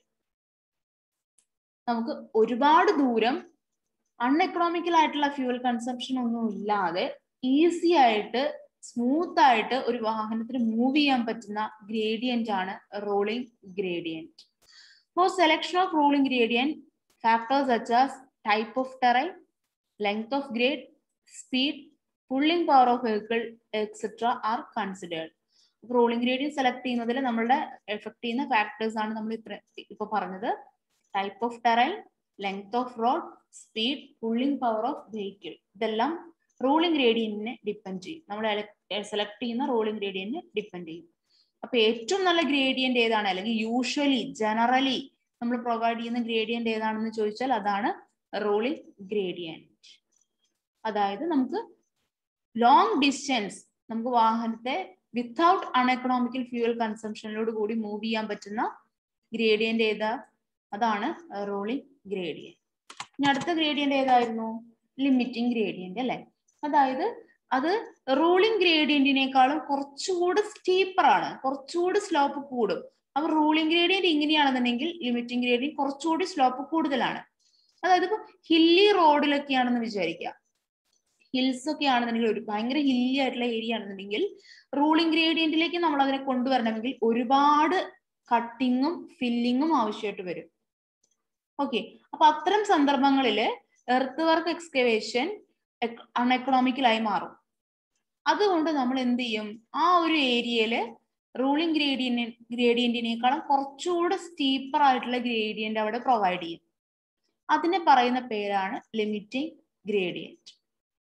നമുക്ക് ഒരുപാട് ദൂരം അൺഎക്കണോമിക്കൽ ആയിട്ടുള്ള ഫ്യൂവൽ കൺസംഷൻ ഒന്നും ഇല്ലാതെ ഈസി ആയിട്ട് സ്മൂത്ത് ആയിട്ട് ഒരു വാഹനത്തിന് മൂവ് ചെയ്യാൻ പറ്റുന്ന ഗ്രേഡിയന്റ് ആണ് rolling gradient for selection of rolling gradient factors such as type of terrain length of grade speed pulling power of vehicle etcetera are considered rolling gradient select ചെയ്യുന്നതിൽ നമ്മളുടെ effect ചെയ്യുന്ന factors ആണ് നമ്മൾ ഇത്ര ഇപ്പൊ പറഞ്ഞത് type of terrain length of road speed pulling power of vehicle ഇതെല്ലാം ruling ഗ്രേഡിയന്റിനെ ഡിപ്പെൻഡ് ചെയ്യും നമ്മൾ സെലക്ട് ചെയ്യുന്ന റൂളിംഗ് ഗ്രേഡിയന്റിനെ ഡിപ്പെൻഡ് ചെയ്യും അപ്പൊ ഏറ്റവും നല്ല ഗ്രേഡിയന്റ് ഏതാണ് അല്ലെങ്കിൽ യൂഷ്വലി ജനറലി നമ്മൾ പ്രൊവൈഡ് ചെയ്യുന്ന ഗ്രേഡിയന്റ് ഏതാണെന്ന് ചോദിച്ചാൽ അതാണ് റൂളിംഗ് ഗ്രേഡിയന്റ് അതായത് നമുക്ക് ലോങ് ഡിസ്റ്റൻസ് നമുക്ക് വാഹനത്തെ വിത്തൗട്ട് അൺഎക്കണോമിക്കൽ ഫ്യൂവൽ കൺസംഷനിലോട് കൂടി മൂവ് ചെയ്യാൻ പറ്റുന്ന ഗ്രേഡിയന്റ് ഏതാ അതാണ് റോളിംഗ് ഗ്രേഡിയന്റ് ഇനി അടുത്ത ഗ്രേഡിയന്റ് ഏതായിരുന്നു ലിമിറ്റിംഗ് ഗ്രേഡിയന്റ് അല്ലെ അതായത് അത് റൂളിംഗ് ഗ്രേഡിയന്റിനേക്കാളും കുറച്ചുകൂടി സ്റ്റീപ്പർ ആണ് കുറച്ചുകൂടി സ്ലോപ്പ് കൂടും അപ്പൊ റൂളിംഗ് ഗ്രേഡിയന്റ് ഇങ്ങനെയാണെന്നുണ്ടെങ്കിൽ ലിമിറ്റിംഗ് ഗ്രേഡിയന്റ് കുറച്ചുകൂടി സ്ലോപ്പ് കൂടുതലാണ് അതായത് ഇപ്പൊ ഹില്ലി റോഡിലൊക്കെയാണെന്ന് വിചാരിക്കുക ഹിൽസ് ഒക്കെ ആണെന്നുണ്ടെങ്കിൽ ഒരു ഭയങ്കര ഹില്ലി ആയിട്ടുള്ള ഏരിയ ആണെന്നുണ്ടെങ്കിൽ റൂളിംഗ് ഗ്രേഡിയന്റിലേക്ക് നമ്മൾ അതിനെ കൊണ്ടുവരണമെങ്കിൽ ഒരുപാട് കട്ടിങ്ങും ഫില്ലിങ്ങും ആവശ്യമായിട്ട് വരും ഓക്കെ അപ്പൊ അത്തരം സന്ദർഭങ്ങളിൽ എർത്ത് വർക്ക് എക്സ്കവേഷൻ അൺഎക്കണോമിക്കലായി മാറും അതുകൊണ്ട് നമ്മൾ എന്ത് ചെയ്യും ആ ഒരു ഏരിയയില് റൂളിംഗ് ഗ്രേഡിയന്റ് ഗ്രേഡിയന്റിനേക്കാളും കുറച്ചുകൂടെ സ്റ്റീപ്പർ ആയിട്ടുള്ള ഗ്രേഡിയന്റ് അവിടെ പ്രൊവൈഡ് ചെയ്യും അതിനെ പറയുന്ന പേരാണ് ലിമിറ്റിംഗ് ഗ്രേഡിയന്റ്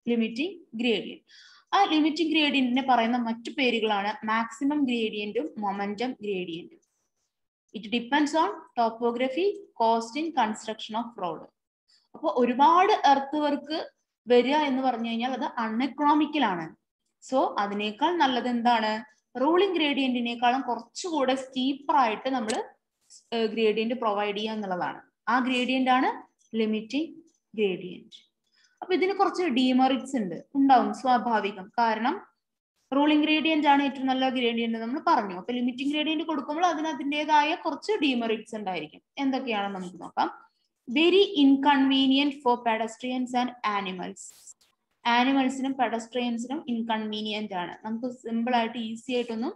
ലിമിറ്റിംഗ് ഗ്രേഡിയന്റ് ആ ലിമിറ്റിംഗ് ഗ്രേഡിയന്റിനെ പറയുന്ന മറ്റു പേരുകളാണ് മാക്സിമം ഗ്രേഡിയന്റും മൊമെന്റം ഗ്രേഡിയന്റും it depends on topography costing construction of road അപ്പോൾ ഒരുപാട് എർത്ത് വർക്ക് വരിക എന്ന് പറഞ്ഞു കഴിഞ്ഞാൽ അത് അൺഎക്കണോമിക്കൽ ആണ് സോ അതിനേക്കാൾ നല്ലത് എന്താണ് റൂളിംഗ് ഗ്രേഡിയന്റിനേക്കാളും കുറച്ചുകൂടെ സ്റ്റീപ്പർ ആയിട്ട് നമ്മൾ ഗ്രേഡിയന്റ് പ്രൊവൈഡ് ചെയ്യുക എന്നുള്ളതാണ് ആ ഗ്രേഡിയന്റ് ആണ് ലിമിറ്റിംഗ് ഗ്രേഡിയന്റ് അപ്പൊ ഇതിന് കുറച്ച് ഡീമെറിറ്റ്സ് ഉണ്ട് ഉണ്ടാവും സ്വാഭാവികം കാരണം റൂളിംഗ് ഗ്രേഡിയന്റ് ആണ് ഏറ്റവും നല്ല ഗ്രേഡിയന്റ് നമ്മൾ പറഞ്ഞു അപ്പൊ ലിമിറ്റിംഗ് ഗ്രേഡിയന്റ് കൊടുക്കുമ്പോൾ അതിന് അതിൻ്റെതായ കുറച്ച് ഡീമെറിറ്റ്സ് ഉണ്ടായിരിക്കും എന്തൊക്കെയാണെന്ന് നമുക്ക് നോക്കാം very inconvenient for pedestrians and animals ആനിമൽസിനും പെഡസ്ട്രിയൻസിനും ഇൻകൺവീനിയന്റ് ആണ് നമുക്ക് സിമ്പിൾ ആയിട്ട് ഈസി ആയിട്ടൊന്നും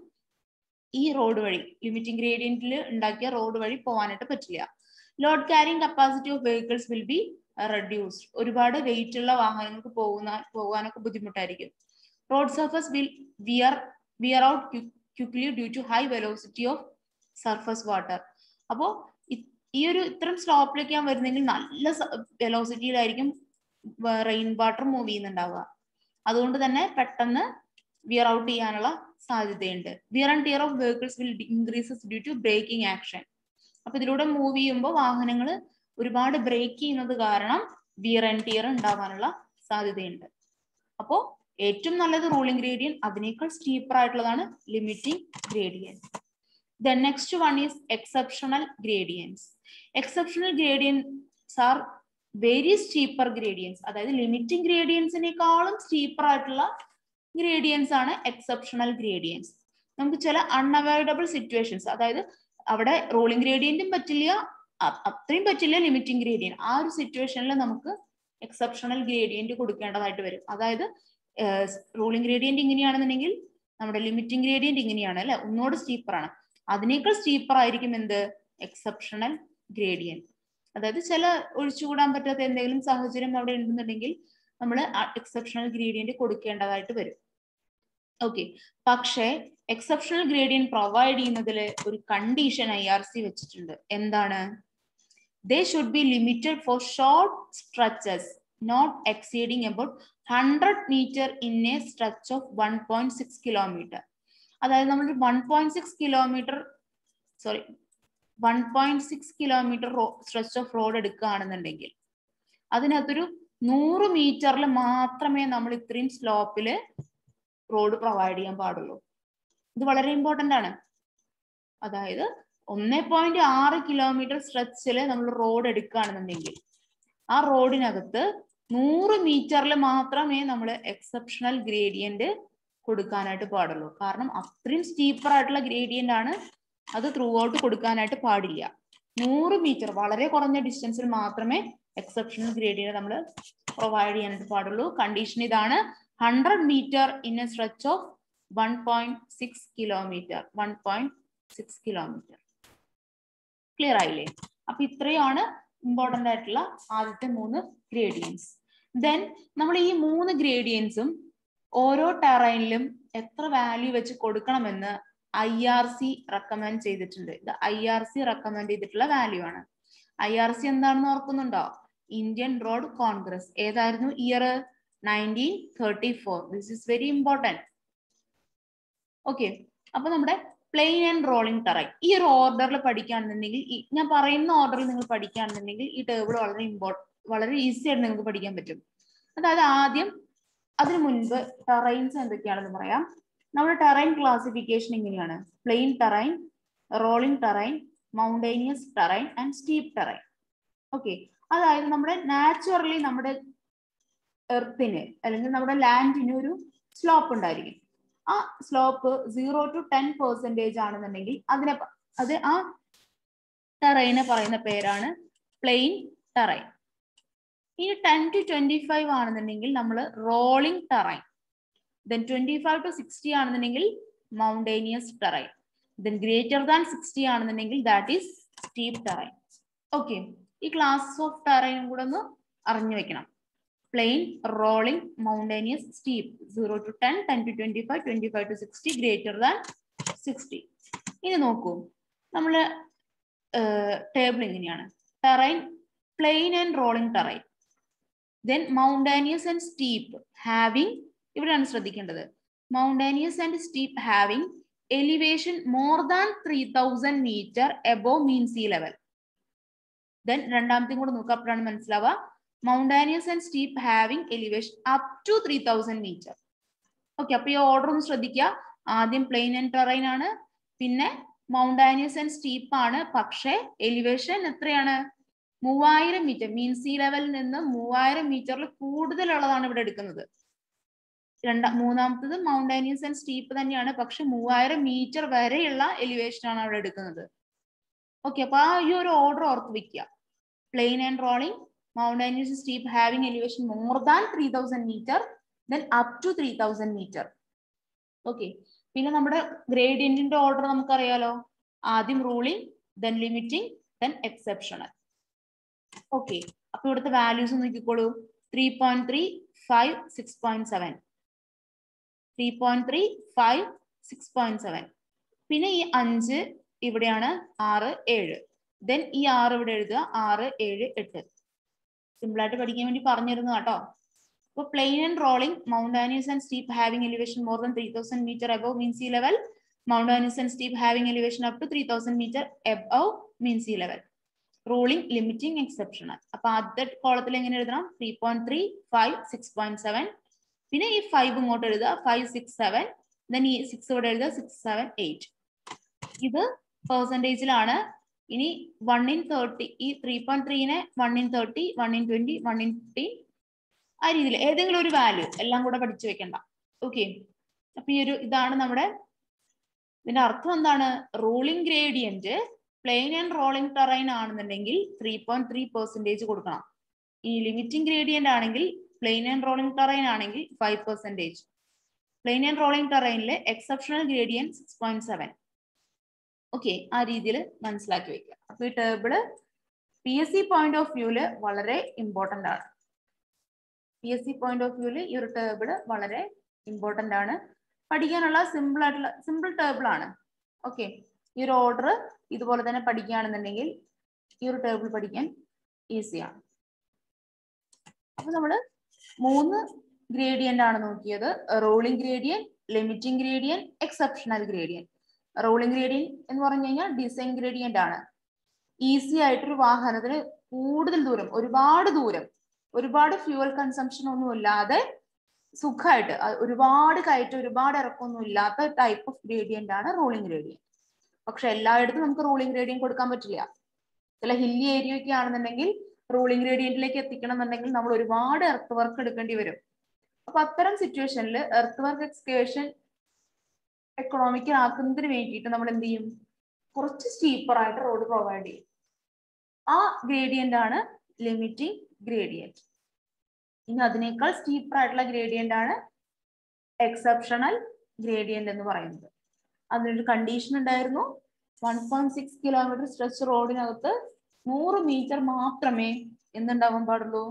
ഈ റോഡ് വഴി ലിമിറ്റിംഗ് ഗ്രേഡിയന്റിൽ ഉണ്ടാക്കിയ റോഡ് വഴി പോകാനായിട്ട് പറ്റില്ല load carrying capacity of vehicles will be reduced ഒരുപാട് വെയിറ്റ് ഉള്ള വാഹനങ്ങൾക്ക് പോകുന്ന പോകാനൊക്കെ ബുദ്ധിമുട്ടായിരിക്കും road surface will wear wear out quickly due to high velocity of surface water അപ്പോൾ ഈ ഒരു ഇത്തരം സ്ലോപ്പിലേക്ക് ഞാൻ വരുന്നെങ്കിൽ നല്ല വെലോസിറ്റിയിലായിരിക്കും റെയിൻ വാട്ടർ മൂവ് ചെയ്യുന്നുണ്ടാവുക അതുകൊണ്ട് തന്നെ പെട്ടെന്ന് വിയർ ഔട്ട് ചെയ്യാനുള്ള സാധ്യതയുണ്ട് wear and tear of vehicles will increases due to braking action അപ്പൊ ഇതിലൂടെ മൂവ് ചെയ്യുമ്പോൾ വാഹനങ്ങൾ ഒരുപാട് ബ്രേക്ക് ചെയ്യുന്നത് കാരണം വിയർ ആൻഡ് ടിയർ ഉണ്ടാവാനുള്ള സാധ്യതയുണ്ട് അപ്പോൾ ഏറ്റവും നല്ലത് റൂളിംഗ് ഗ്രേഡിയൻ അതിനേക്കാൾ സ്റ്റീപ്പർ ആയിട്ടുള്ളതാണ് limiting gradients the next one is exceptional gradients exceptional gradients are very steeper gradients അതായത് ലിമിറ്റിംഗ് ഗ്രേഡിയൻസിനേക്കാളും സ്റ്റീപ്പർ ആയിട്ടുള്ള ഗ്രേഡിയൻസ് ആണ് എക്സെപ്ഷണൽ ഗ്രേഡിയൻസ് നമുക്ക് ചില അൺഅവോയ്ഡബിൾ സിറ്റുവേഷൻസ് അതായത് അവിടെ റൂളിംഗ് ഗ്രേഡിയന്റും പറ്റില്ല അത്രയും പറ്റില്ല ലിമിറ്റിംഗ് ഗ്രേഡിയൻ ആ ഒരു സിറ്റുവേഷനിൽ നമുക്ക് എക്സെപ്ഷണൽ ഗ്രേഡിയന്റ് കൊടുക്കേണ്ടതായിട്ട് വരും അതായത് റൂളിംഗ് ഗ്രേഡിയന്റ് ഇങ്ങനെയാണെന്നുണ്ടെങ്കിൽ നമ്മുടെ ലിമിറ്റിംഗ് ഗ്രേഡിയന്റ് ഇങ്ങനെയാണ് അല്ലെ ഒന്നോട് സ്റ്റീപ്പർ ആണ് അതിനേക്കാൾ സ്റ്റീപ്പർ ആയിരിക്കും എന്ത് എക്സെപ്ഷണൽ ഗ്രേഡിയന്റ് അതായത് ചില ഒഴിച്ചുകൂടാൻ പറ്റാത്ത എന്തെങ്കിലും സാഹചര്യം അവിടെ ഉണ്ടെന്നുണ്ടെങ്കിൽ നമ്മൾ എക്സെപ്ഷണൽ ഗ്രേഡിയന്റ് കൊടുക്കേണ്ടതായിട്ട് വരും ഓക്കെ പക്ഷേ എക്സെപ്ഷണൽ ഗ്രേഡിയന്റ് പ്രൊവൈഡ് ചെയ്യുന്നതിൽ ഒരു കണ്ടീഷൻ ഐ ആർ സി വെച്ചിട്ടുണ്ട് എന്താണ് they should be limited for short stretches not exceeding about hundred metre in a stretch of one point six kilometre അതായത് നമ്മൾ one point six kilometre sorry one point six kilometre stretch of road എടുക്കുകയാണെന്നുണ്ടെങ്കിൽ അതിനകത്തൊരു നൂറ് മീറ്ററിൽ മാത്രമേ നമ്മൾ ഇത്രയും സ്ലോപ്പില് road provide ചെയ്യാൻ പാടുള്ളൂ ഇത് വളരെ ഇമ്പോർട്ടന്റ് ആണ് അതായത് ഒന്നേ പോയിന്റ് ആറ് കിലോമീറ്റർ സ്ട്രെച്ചിൽ നമ്മൾ റോഡ് എടുക്കുകയാണെന്നുണ്ടെങ്കിൽ ആ റോഡിനകത്ത് നൂറ് മീറ്ററിൽ മാത്രമേ നമ്മൾ എക്സെപ്ഷണൽ ഗ്രേഡിയന്റ് കൊടുക്കാനായിട്ട് പാടുള്ളൂ കാരണം അത്രയും സ്റ്റീപ്പർ ആയിട്ടുള്ള ഗ്രേഡിയന്റ് ആണ് അത് ത്രൂ ഔട്ട് കൊടുക്കാനായിട്ട് പാടില്ല നൂറ് മീറ്റർ വളരെ കുറഞ്ഞ ഡിസ്റ്റൻസിൽ മാത്രമേ എക്സെപ്ഷണൽ ഗ്രേഡിയന്റ് നമ്മൾ പ്രൊവൈഡ് ചെയ്യാനായിട്ട് പാടുള്ളൂ കണ്ടീഷൻ ഇതാണ് hundred metre in a stretch of one point six kilometre one point six kilometre clear ആയില്ലേ അപ്പൊ ഇത്രയാണ് ഇമ്പോർട്ടന്റ് ആയിട്ടുള്ള ആദ്യത്തെ മൂന്ന് ഗ്രേഡിയൻസ് ദെൻ നമ്മൾ ഈ മൂന്ന് ഗ്രേഡിയൻസും ഓരോ ടെറൈനിലും എത്ര വാല്യൂ വെച്ച് കൊടുക്കണമെന്ന് ഐ ആർ സി റെക്കമെൻഡ് ചെയ്തിട്ടുണ്ട് ഇത് ഐ ആർ സി റെക്കമെൻഡ് ചെയ്തിട്ടുള്ള വാല്യൂ ആണ് ഐ ആർ സി എന്താണെന്ന് ഓർക്കുന്നുണ്ടോ ഇന്ത്യൻ റോഡ് കോൺഗ്രസ് ഏതായിരുന്നു year nineteen thirty four this is very important okay അപ്പൊ നമ്മുടെ പ്ലെയിൻ ആൻഡ് റോളിംഗ് ടെറൈൻ ഈ ഒരു ഓർഡറിൽ പഠിക്കുകയാണെന്നുണ്ടെങ്കിൽ ഞാൻ പറയുന്ന ഓർഡറിൽ നിങ്ങൾ പഠിക്കുകയാണെന്നുണ്ടെങ്കിൽ ഈ ടേബിൾ വളരെ ഇമ്പോർട്ടൻ വളരെ ഈസി ആയിട്ട് നിങ്ങൾക്ക് പഠിക്കാൻ പറ്റും അതായത് ആദ്യം അതിനു മുൻപ് ടെറൈൻസ് എന്തൊക്കെയാണെന്ന് പറയാം നമ്മുടെ ടെറൈൻ ക്ലാസിഫിക്കേഷൻ ഇങ്ങനെയാണ് plain terrain rolling terrain mountainous terrain and steep terrain okay അതായത് നമ്മുടെ നാച്ചുറലി നമ്മുടെ എർത്തിന് അല്ലെങ്കിൽ നമ്മുടെ ലാൻഡിന് ഒരു സ്ലോപ്പ് ഉണ്ടായിരിക്കും ആ slope zero to ten percentage ആണെന്നുണ്ടെങ്കിൽ അതിനെ അത് ആ ടെറൈനെ പറയുന്ന പേരാണ് പ്ലെയിൻ ടെറൈൻ ഇനി ടെൻ ടു ട്വന്റി ഫൈവ് ആണെന്നുണ്ടെങ്കിൽ നമ്മൾ rolling terrain then twenty five to sixty ആണെന്നുണ്ടെങ്കിൽ mountainous terrain then greater than sixty ആണെന്നുണ്ടെങ്കിൽ that is steep terrain okay ഈ ക്ലാസ് ഓഫ് ടെറൈനും കൂടെ ഒന്ന് അറിഞ്ഞു വെക്കണം plain rolling mountainous steep zero to ten ten to twenty five twenty five to sixty greater than sixty ഇനി നോക്കൂ നമ്മൾ ടേബിൾ ഇങ്ങനെയാണ് terrain plain and rolling terrain then mountainous and steep having ഇവിടെയാണ് ശ്രദ്ധിക്കേണ്ടത് mountainous and steep having elevation more than three thousand metre above mean sea level then രണ്ടാമത്തെയും കൂടെ നോക്കുക അപ്പോഴാണ് മനസ്സിലാവുക mountainous and steep having elevation up to three thousand metre okay അപ്പൊ ഈ order ഒന്ന് ശ്രദ്ധിക്കുക ആദ്യം പ്ലെയിൻ ആൻഡ് ടെറൈൻ ആണ് പിന്നെ മൗണ്ടാനിയസ് ആൻഡ് സ്റ്റീപ്പ് ആണ് പക്ഷേ എലിവേഷൻ എത്രയാണ് മൂവായിരം മീറ്റർ മീൻ സീ ലെവലിൽ നിന്ന് മൂവായിരം മീറ്ററിൽ കൂടുതലുള്ളതാണ് ഇവിടെ എടുക്കുന്നത് രണ്ടാ മൂന്നാമത്തത് മൗണ്ടാനിയസ് ആൻഡ് സ്റ്റീപ്പ് തന്നെയാണ് പക്ഷെ മൂവായിരം മീറ്റർ വരെയുള്ള എലിവേഷൻ ആണ് അവിടെ എടുക്കുന്നത് ഓക്കെ അപ്പൊ ആ ഈ ഒരു ഓർഡർ ഓർത്ത് വെക്കുക plain and rolling mountainous steep having elevation more than three thousand metre then up to three thousand metre okay പിന്നെ നമ്മുടെ ഗ്രേഡിയന്റിന്റെ ഓർഡർ നമുക്കറിയാലോ ആദ്യം ruling then limiting then exceptional okay അപ്പൊ ഇവിടുത്തെ വാല്യൂസ് നോക്കിക്കോളൂ three point three five six point seven three point three five six point seven പിന്നെ ഈ അഞ്ച് ഇവിടെയാണ് ആറ് ഏഴ് ദെൻ ഈ ആറ് ഇവിടെ എഴുതുക ആറ് ഏഴ് എട്ട് സിമ്പിൾ ആയിട്ട് പഠിക്കാൻ വേണ്ടി പറഞ്ഞിരുന്നു കേട്ടോ ഇപ്പൊ plain and rolling mountainous and steep having elevation more than three thousand metre above mean sea level mountainous and steep having elevation up to three thousand metre above mean sea level ruling limiting exceptional അപ്പൊ ആദ്യത്തെ കോളത്തിൽ എങ്ങനെ എഴുതണം three point three five six point seven പിന്നെ ഈ five ഇങ്ങോട്ട് എഴുതുക five six seven then ഈ സിക്സ് ഇവിടെ എഴുതുക സിക്സ് സെവൻ എയ്റ്റ് ഇത് പെർസെൻറ്റേജിലാണ് ഇനി വൺ ഇൻ തേർട്ടി ഈ ത്രീ പോയിന്റ് ത്രീനെ one in thirty one in twenty one in fifteen ആ രീതിയിൽ ഏതെങ്കിലും ഒരു വാല്യൂ എല്ലാം കൂടെ പഠിച്ചു വെക്കണ്ട ഓക്കെ അപ്പൊ ഈ ഒരു ഇതാണ് നമ്മുടെ ഇതിന്റെ അർത്ഥം എന്താണ് ruling gradient plain and rolling terrain ആണെന്നുണ്ടെങ്കിൽ ത്രീ പോയിന്റ് ത്രീ പെർസെന്റേജ് കൊടുക്കണം ഈ ലിമിറ്റിംഗ് ഗ്രേഡിയന്റ് ആണെങ്കിൽ പ്ലെയിൻ ആൻഡ് റോളിംഗ് ടെറൈൻ ആണെങ്കിൽ five percentage plain and rolling ടെറൈനിൽ exceptional gradient six point seven okay ആ രീതിയിൽ മനസ്സിലാക്കി വെക്കുക അപ്പൊ ഈ table P S C point of view വളരെ ഇമ്പോർട്ടന്റ് ആണ് P S C point of view ഈ ഒരു ടേബിള് വളരെ ഇമ്പോർട്ടന്റ് ആണ് പഠിക്കാനുള്ള സിമ്പിൾ ആയിട്ടുള്ള സിമ്പിൾ ടേബിൾ ആണ് ഓക്കെ ഈ ഒരു ഓർഡർ ഇതുപോലെ തന്നെ പഠിക്കുകയാണെന്നുണ്ടെങ്കിൽ ഈ ഒരു ടേബിൾ പഠിക്കാൻ ഈസിയാണ് അപ്പൊ നമ്മള് മൂന്ന് ഗ്രേഡിയന്റ് ആണ് നോക്കിയത് rolling gradient limiting gradient exceptional gradient rolling gradient എന്ന് പറഞ്ഞു കഴിഞ്ഞാൽ ഡിസൈൻ ഗ്രേഡിയന്റ് ആണ് ഈസി ആയിട്ടൊരു വാഹനത്തിന് കൂടുതൽ ദൂരം ഒരുപാട് ദൂരം ഒരുപാട് ഫ്യൂവൽ കൺസംഷൻ ഒന്നും ഇല്ലാതെ സുഖമായിട്ട് ഒരുപാട് കയറ്റം ഒരുപാട് ഇറക്കമൊന്നും ഇല്ലാത്ത ടൈപ്പ് ഓഫ് ഗ്രേഡിയന്റ് ആണ് റോളിംഗ് ഗ്രേഡിയൻ പക്ഷെ എല്ലായിടത്തും നമുക്ക് റോളിംഗ് ഗ്രേഡിയൻ കൊടുക്കാൻ പറ്റില്ല ചില ഹില്ലി ഏരിയ ഒക്കെ ആണെന്നുണ്ടെങ്കിൽ റോളിംഗ് ഗ്രേഡിയന്റിലേക്ക് എത്തിക്കണം എന്നുണ്ടെങ്കിൽ നമ്മൾ ഒരുപാട് എർത്ത് വർക്ക് എടുക്കേണ്ടി വരും അപ്പൊ അത്തരം സിറ്റുവേഷനിൽ എർത്ത് വർക്ക് എക്സ്കേഷൻ എക്കണോമിക്കൽ ആക്കുന്നതിന് വേണ്ടിയിട്ട് നമ്മൾ എന്ത് ചെയ്യും കുറച്ച് സ്റ്റീപ്പർ ആയിട്ട് റോഡ് പ്രൊവൈഡ് ചെയ്യും ആ ഗ്രേഡിയന്റ് ആണ് ലിമിറ്റിംഗ് ഗ്രേഡിയന്റ് ഇനി അതിനേക്കാൾ സ്റ്റീപ്പർ ആയിട്ടുള്ള ഗ്രേഡിയന്റ് ആണ് എക്സെപ്ഷണൽ ഗ്രേഡിയന്റ് എന്ന് പറയുന്നത് അതിനൊരു കണ്ടീഷൻ ഉണ്ടായിരുന്നു one point six kilometre stretch റോഡിനകത്ത് നൂറ് മീറ്റർ മാത്രമേ എന്തുണ്ടാവാൻ പാടുള്ളൂ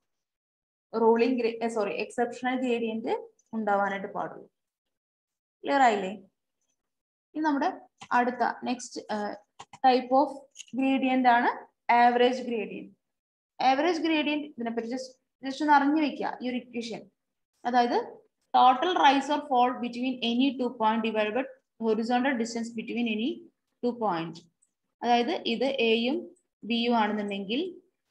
റോളിംഗ് സോറി എക്സെപ്ഷണൽ ഗ്രേഡിയന്റ് ഉണ്ടാവാനായിട്ട് പാടുള്ളൂ ക്ലിയർ ആയില്ലേ ഇനി നമ്മുടെ അടുത്ത നെക്സ്റ്റ് ടൈപ്പ് ഓഫ് ഗ്രേഡിയന്റ് ആണ് ആവറേജ് ഗ്രേഡിയന്റ് ആവറേജ് ഗ്രേഡിയന്റ് ഇതിനെപ്പറ്റി ജസ്റ്റ് ജസ്റ്റ് ഒന്ന് അറിഞ്ഞു വെക്കുക ഈ ഒരു ഇക്വേഷൻ അതായത് total rise or fall between any two point divide by horizontal distance between any two point അതായത് ഇത് എയും ബിയും ആണെന്നുണ്ടെങ്കിൽ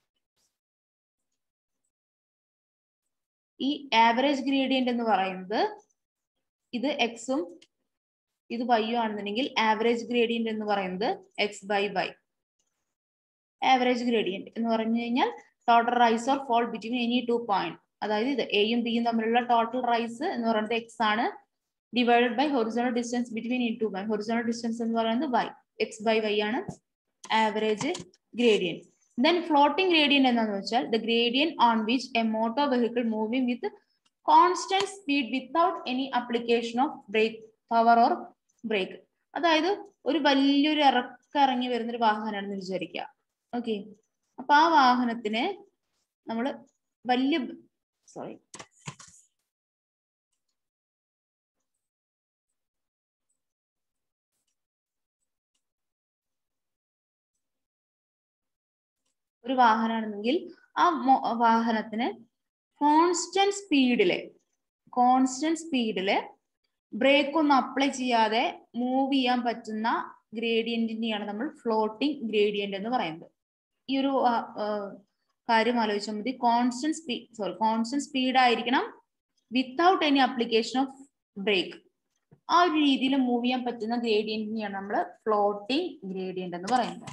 ഈ ആവറേജ് ഗ്രേഡിയന്റ് എന്ന് പറയുന്നത് ഇത് എക്സും ഇത് വൈയും ആണെന്നുണ്ടെങ്കിൽ ആവറേജ് ഗ്രേഡിയന്റ് എന്ന് പറയുന്നത് X by Y average gradient എന്ന് പറഞ്ഞു കഴിഞ്ഞാൽ total rise or fall between any two point അതായത് ഇത് എയും ബിയും തമ്മിലുള്ള ടോട്ടൽ റൈസ് എന്ന് പറയുന്നത് എക്സ് ആണ് divided by horizontal distance between any two point horizontal distance എന്ന് പറയുന്നത് വൈ എക്സ് ബൈ വൈ ആണ് average gradient then floating gradient എന്താണെന്ന് വെച്ചാൽ the gradient on which a motor vehicle moving with constant speed without any application of brake power or brake അതായത് ഒരു വലിയൊരു ഇറക്കിറങ്ങി വരുന്നൊരു വാഹനമാണെന്ന് വിചാരിക്കുക ഓക്കെ അപ്പൊ ആ വാഹനത്തിന് നമ്മൾ വലിയ സോറി ഒരു വാഹനമാണെന്നെങ്കിൽ ആ വാഹനത്തിന് കോൺസ്റ്റന്റ് സ്പീഡില് കോൺസ്റ്റന്റ് സ്പീഡില് ബ്രേക്ക് ഒന്നും അപ്ലൈ ചെയ്യാതെ മൂവ് ചെയ്യാൻ പറ്റുന്ന ഗ്രേഡിയന്റിനെയാണ് നമ്മൾ ഫ്ലോട്ടിംഗ് ഗ്രേഡിയന്റ് എന്ന് പറയുന്നത് ഈ ഒരു ആ, ആ, കാര്യം ആലോചിച്ചാൽ മതി constant speed sorry constant speed ആയിരിക്കണം without any application of brake ആ ഒരു രീതിയിൽ മൂവ് ചെയ്യാൻ പറ്റുന്ന ഗ്രേഡിയന്റിനെയാണ് നമ്മൾ ഫ്ലോട്ടിംഗ് ഗ്രേഡിയന്റ് എന്ന് പറയുന്നത്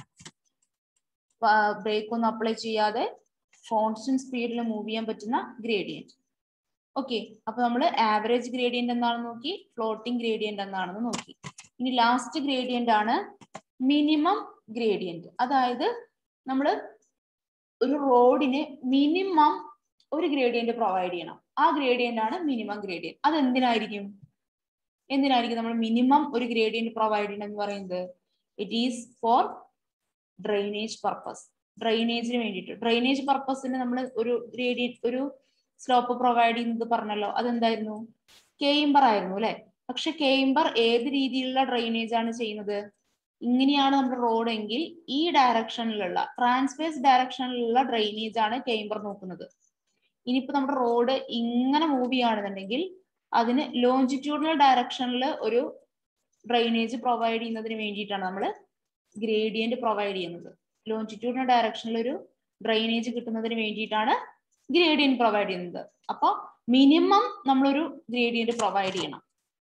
ബ്രേക്ക് ഒന്നും അപ്ലൈ ചെയ്യാതെ കോൺസ്റ്റന്റ് സ്പീഡിൽ മൂവ് ചെയ്യാൻ പറ്റുന്ന ഗ്രേഡിയന്റ് ഓക്കെ അപ്പൊ നമ്മൾ ആവറേജ് ഗ്രേഡിയന്റ് എന്താണെന്ന് നോക്കി ഫ്ലോട്ടിംഗ് ഗ്രേഡിയന്റ് എന്താണെന്ന് നോക്കി ഇനി ലാസ്റ്റ് ഗ്രേഡിയന്റ് ആണ് മിനിമം ഗ്രേഡിയന്റ് അതായത് നമ്മൾ ഒരു റോഡിന് മിനിമം ഒരു ഗ്രേഡിയന്റ് പ്രൊവൈഡ് ചെയ്യണം ആ ഗ്രേഡിയന്റ് ആണ് മിനിമം ഗ്രേഡിയന്റ് അത് എന്തിനായിരിക്കും എന്തിനായിരിക്കും നമ്മൾ മിനിമം ഒരു ഗ്രേഡിയന്റ് പ്രൊവൈഡ് ചെയ്യണം എന്ന് പറയുന്നത് it is for drainage purpose ഡ്രെയിനേജിന് വേണ്ടിയിട്ട് ഡ്രെയിനേജ് പർപ്പസിന് നമ്മൾ ഒരു ഗ്രേഡിയന്റ് ഒരു സ്ലോപ്പ് പ്രൊവൈഡ് ചെയ്യുന്നത് പറഞ്ഞല്ലോ അതെന്തായിരുന്നു കേയിംബർ ആയിരുന്നു അല്ലെ പക്ഷെ കേയിംബർ ഏത് രീതിയിലുള്ള ഡ്രെയിനേജ് ആണ് ചെയ്യുന്നത് ഇങ്ങനെയാണ് നമ്മുടെ റോഡ് എങ്കിൽ ഈ ഡയറക്ഷനിലുള്ള ട്രാൻസ്വേഴ്സ് ഡയറക്ഷനിലുള്ള ഡ്രെയിനേജ് ആണ് കേയിംബർ നോക്കുന്നത് ഇനിയിപ്പോ നമ്മുടെ റോഡ് ഇങ്ങനെ മൂവ് ചെയ്യുകയാണെന്നുണ്ടെങ്കിൽ അതിന് ലോഞ്ചിറ്റ്യൂഡിനൽ ഡയറക്ഷനിൽ ഒരു ഡ്രെയിനേജ് പ്രൊവൈഡ് ചെയ്യുന്നതിന് വേണ്ടിയിട്ടാണ് നമ്മൾ ഗ്രേഡിയന്റ് പ്രൊവൈഡ് ചെയ്യുന്നത് ലോഞ്ചിറ്റ്യൂഡിനൽ ഡയറക്ഷനിൽ ഒരു ഡ്രെയിനേജ് കിട്ടുന്നതിന് വേണ്ടിയിട്ടാണ് ഗ്രേഡിയന്റ് പ്രൊവൈഡ് ചെയ്യുന്നത് അപ്പൊ മിനിമം നമ്മളൊരു ഗ്രേഡിയന്റ് പ്രൊവൈഡ് ചെയ്യണം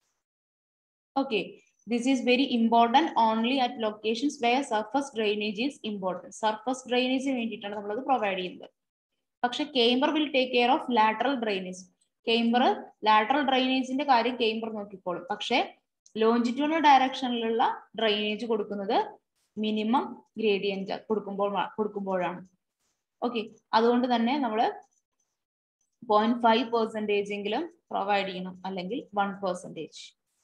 okay this is very important only at locations where surface drainage is important surface ഡ്രെയിനേജിന് വേണ്ടിയിട്ടാണ് നമ്മളത് പ്രൊവൈഡ് ചെയ്യുന്നത് പക്ഷെ camber will take care of lateral drainage camber lateral ഡ്രെയിനേജിന്റെ കാര്യം കേംബർ നോക്കിക്കോളും പക്ഷെ ലോഞ്ചിറ്റ്യൂണൽ ഡയറക്ഷനിലുള്ള ഡ്രെയിനേജ് കൊടുക്കുന്നത് മിനിമം ഗ്രേഡിയന്റ് കൊടുക്കുമ്പോൾ കൊടുക്കുമ്പോഴാണ് ഓക്കെ അതുകൊണ്ട് തന്നെ നമ്മൾ പോയിന്റ് ഫൈവ് പെർസെൻറ്റേജ് എങ്കിലും പ്രൊവൈഡ് ചെയ്യണം അല്ലെങ്കിൽ വൺ പെർസെൻറ്റേജ്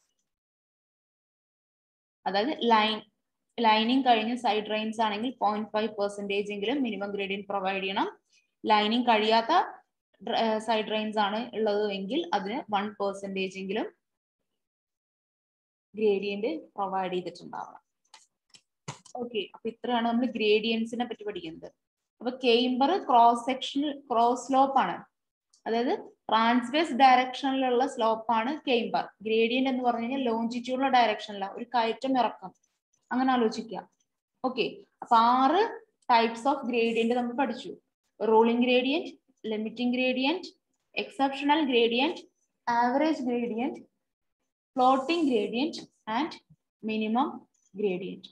അതായത് ലൈൻ ലൈനിങ് കഴിഞ്ഞ് സൈഡ് റൈൻസ് ആണെങ്കിൽ പോയിന്റ് ഫൈവ് പെർസെൻറ്റേജ് എങ്കിലും മിനിമം ഗ്രേഡിയന്റ് പ്രൊവൈഡ് ചെയ്യണം ലൈനിങ് കഴിയാത്ത സൈഡ് റൈൻസ് ആണ് ഉള്ളത് എങ്കിൽ അതിന് വൺ പെർസെൻറ്റേജ് എങ്കിലും ഗ്രേഡിയന്റ് പ്രൊവൈഡ് ചെയ്തിട്ടുണ്ടാവണം ഓക്കെ അപ്പൊ ഇത്രയാണ് നമ്മൾ ഗ്രേഡിയൻസിനെ പറ്റി പഠിക്കുന്നത് അപ്പൊ camber cross section cross slope ആണ് അതായത് ട്രാൻസ്വേഴ്സ് ഡയറക്ഷനിലുള്ള സ്ലോപ്പ് ആണ് കേംബർ ഗ്രേഡിയന്റ് എന്ന് പറഞ്ഞു കഴിഞ്ഞാൽ ലോഞ്ചിറ്റ്യൂഡുള്ള ഡയറക്ഷനിലാണ് ഒരു കയറ്റം ഇറക്കം അങ്ങനെ ആലോചിക്കുക ഓക്കെ അപ്പൊ ആറ് ടൈപ്സ് ഓഫ് ഗ്രേഡിയന്റ് നമ്മൾ പഠിച്ചു rolling gradient limiting gradient exceptional gradient average gradient floating gradient and minimum gradient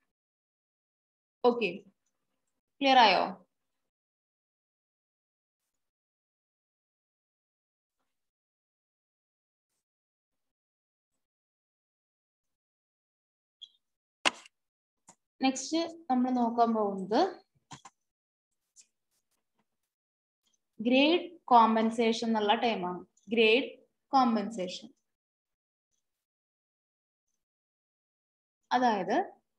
okay clear ആയോ നെക്സ്റ്റ് നമ്മൾ നോക്കാൻ പോകുന്നത് ഗ്രേഡ് കോമ്പൻസേഷൻ എന്നുള്ള ടൈമാണ് ഗ്രേഡ് കോമ്പൻസേഷൻ അതായത്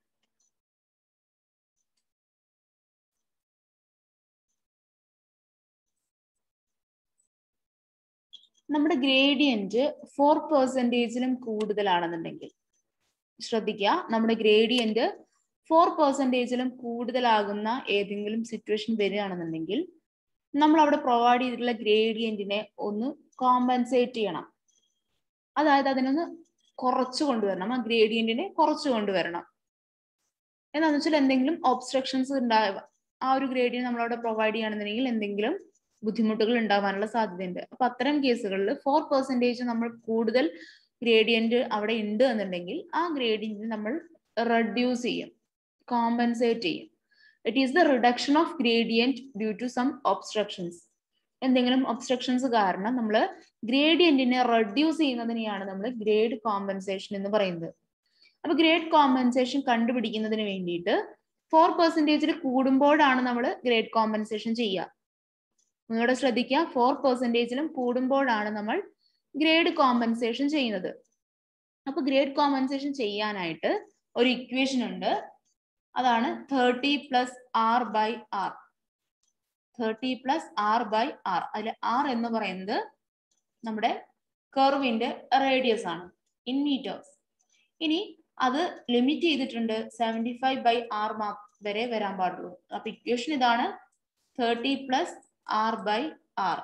നമ്മുടെ ഗ്രേഡിയന്റ് ഫോർ പെർസെൻറ്റേജിലും കൂടുതലാണെന്നുണ്ടെങ്കിൽ ശ്രദ്ധിക്കുക നമ്മുടെ ഗ്രേഡിയന്റ് ഫോർ പെർസെൻറ്റേജിലും കൂടുതലാകുന്ന ഏതെങ്കിലും സിറ്റുവേഷൻ വരികയാണെന്നുണ്ടെങ്കിൽ നമ്മൾ അവിടെ പ്രൊവൈഡ് ചെയ്തിട്ടുള്ള ഗ്രേഡിയന്റിനെ ഒന്ന് കോമ്പൻസേറ്റ് ചെയ്യണം അതായത് അതിനൊന്ന് കുറച്ച് കൊണ്ടുവരണം ആ ഗ്രേഡിയന്റിനെ കുറച്ച് കൊണ്ടുവരണം എന്താന്ന് വെച്ചാൽ എന്തെങ്കിലും ഒബ്സ്ട്രക്ഷൻസ് ഉണ്ടാവുക ആ ഒരു ഗ്രേഡിയന്റ് നമ്മളവിടെ പ്രൊവൈഡ് ചെയ്യുകയാണെന്നുണ്ടെങ്കിൽ എന്തെങ്കിലും ബുദ്ധിമുട്ടുകൾ ഉണ്ടാവാനുള്ള സാധ്യതയുണ്ട് അപ്പൊ അത്തരം കേസുകളിൽ ഫോർ പെർസെൻറ്റേജ് നമ്മൾ കൂടുതൽ ഗ്രേഡിയന്റ് അവിടെ ഉണ്ട് എന്നുണ്ടെങ്കിൽ ആ ഗ്രേഡിയന്റ് നമ്മൾ റെഡ്യൂസ് ചെയ്യും കോമ്പൻസേറ്റ് ചെയ്യും it is the reduction of gradient due to some obstructions എന്തെങ്കിലും ഒബ്സ്ട്രക്ഷൻസ് കാരണം നമ്മൾ ഗ്രേഡിയന്റിനെ റെഡ്യൂസ് ചെയ്യുന്നതിനെയാണ് നമ്മൾ ഗ്രേഡ് കോമ്പൻസേഷൻ എന്ന് പറയുന്നത് അപ്പൊ ഗ്രേഡ് കോമ്പൻസേഷൻ കണ്ടുപിടിക്കുന്നതിന് വേണ്ടിയിട്ട് ഫോർ പെർസെൻറ്റേജിൽ കൂടുമ്പോഴാണ് നമ്മൾ ഗ്രേഡ് കോമ്പൻസേഷൻ ചെയ്യുക നിങ്ങളുടെ ശ്രദ്ധിക്കുക ഫോർ പെർസെൻറ്റേജിലും കൂടുമ്പോഴാണ് നമ്മൾ ഗ്രേഡ് കോമ്പൻസേഷൻ ചെയ്യുന്നത് അപ്പൊ ഗ്രേഡ് കോമ്പൻസേഷൻ ചെയ്യാനായിട്ട് ഒരു ഇക്വേഷൻ ഉണ്ട് അതാണ് thirty plus R by R thirty plus R by R അതിൽ ആർ എന്ന് പറയുന്നത് നമ്മുടെ കർവിന്റെ റേഡിയസ് ആണ് ഇൻ മീറ്റേഴ്സ് ഇനി അത് ലിമിറ്റ് ചെയ്തിട്ടുണ്ട് seventy five by R mark വരെ വരാൻ പാടുള്ളൂ അപ്പൊ ഇക്വേഷൻ ഇതാണ് thirty plus R by R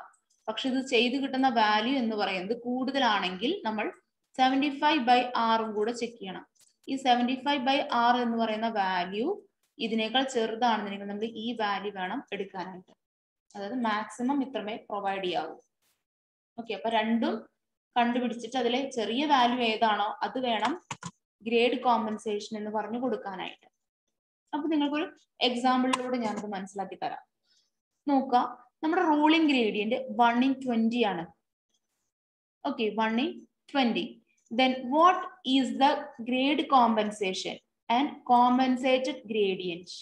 പക്ഷെ ഇത് ചെയ്ത് കിട്ടുന്ന വാല്യൂ എന്ന് പറയുന്നത് കൂടുതലാണെങ്കിൽ നമ്മൾ സെവൻറ്റി ഫൈവ് ബൈ ആറും കൂടെ ചെക്ക് ചെയ്യണം ഈ സെവൻറ്റി ഫൈവ് ബൈ ആറ് എന്ന് പറയുന്ന വാല്യൂ ഇതിനേക്കാൾ ചെറുതാണെന്നുണ്ടെങ്കിൽ നമ്മൾ ഈ വാല്യൂ വേണം എടുക്കാനായിട്ട് അതായത് മാക്സിമം ഇത്രമേ പ്രൊവൈഡ് ചെയ്യാവൂ ഓക്കെ അപ്പൊ രണ്ടും കണ്ടുപിടിച്ചിട്ട് അതിലെ ചെറിയ വാല്യൂ ഏതാണോ അത് വേണം ഗ്രേഡ് കോമ്പൻസേഷൻ എന്ന് പറഞ്ഞു കൊടുക്കാനായിട്ട് അപ്പൊ നിങ്ങൾക്കൊരു എക്സാമ്പിളിലൂടെ ഞാനത് മനസ്സിലാക്കി തരാം നോക്കുക നമ്മുടെ ruling gradient one in twenty ആണ് okay one in twenty then what is the grade compensation and compensated gradient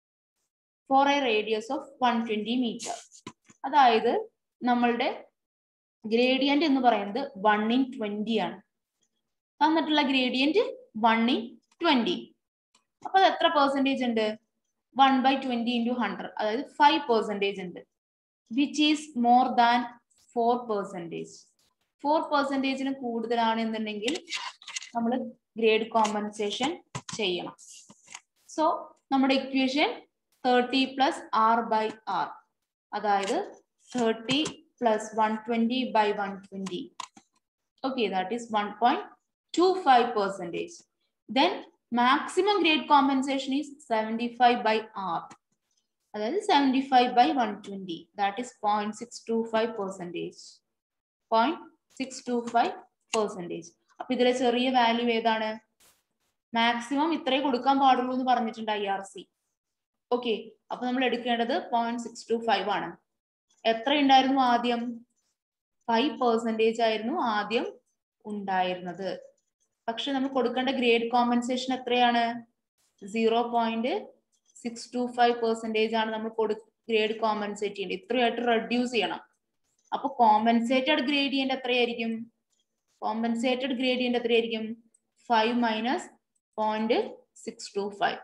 for a radius of one twenty metre അതായത് നമ്മളുടെ ഗ്രേഡിയന്റ് എന്ന് പറയുന്നത് വൺ ഇൻ ട്വന്റി ആണ് തന്നിട്ടുള്ള ഗ്രേഡിയന്റ് വൺ ഇൻ ട്വന്റി അപ്പൊ അത് എത്ര പെർസെൻറ്റേജ് ഉണ്ട് one by twenty into hundred അതായത് ഫൈവ് പെർസെൻറ്റേജ് ഉണ്ട് which is more than four percentage four പെർസെൻറ്റേജിന് കൂടുതലാണ് എന്നുണ്ടെങ്കിൽ നമ്മൾ ഗ്രേഡ് കോമ്പൻസേഷൻ ചെയ്യണം സോ നമ്മുടെ equation thirty plus R by R അതായത് thirty plus one twenty by one twenty okay that is one point two five percentage then maximum grade compensation is seventy five by R അതായത് seventy five by one twenty that is point six two five percentage point six two five percentage അപ്പൊ ഇതിലെ ചെറിയ value ഏതാണ് maximum ഇത്രേ കൊടുക്കാൻ പാടുള്ളൂ എന്ന് പറഞ്ഞിട്ടുണ്ട് ഐ ആർ സി ഓക്കെ അപ്പൊ നമ്മൾ എടുക്കേണ്ടത് പോയിന്റ് സിക്സ് ടു ഫൈവ് ആണ് എത്ര ഉണ്ടായിരുന്നു ആദ്യം ഫൈവ് പെർസെൻറ്റേജ് ആയിരുന്നു ആദ്യം ഉണ്ടായിരുന്നത് പക്ഷെ നമ്മൾ കൊടുക്കേണ്ട ഗ്രേഡ് കോമ്പൻസേഷൻ എത്രയാണ് zero point six two five percentage ആണ് നമ്മൾ കൊടു ഗ്രേഡ് കോമ്പൻസേറ്റ് ചെയ്യേണ്ടത് ഇത്രയായിട്ട് റെഡ്യൂസ് ചെയ്യണം അപ്പൊ കോമ്പൻസേറ്റഡ് ഗ്രേഡിയന്റ് എത്രയായിരിക്കും കോമ്പൻസേറ്റഡ് ഗ്രേഡിയന്റ് എത്രയായിരിക്കും five minus point six two five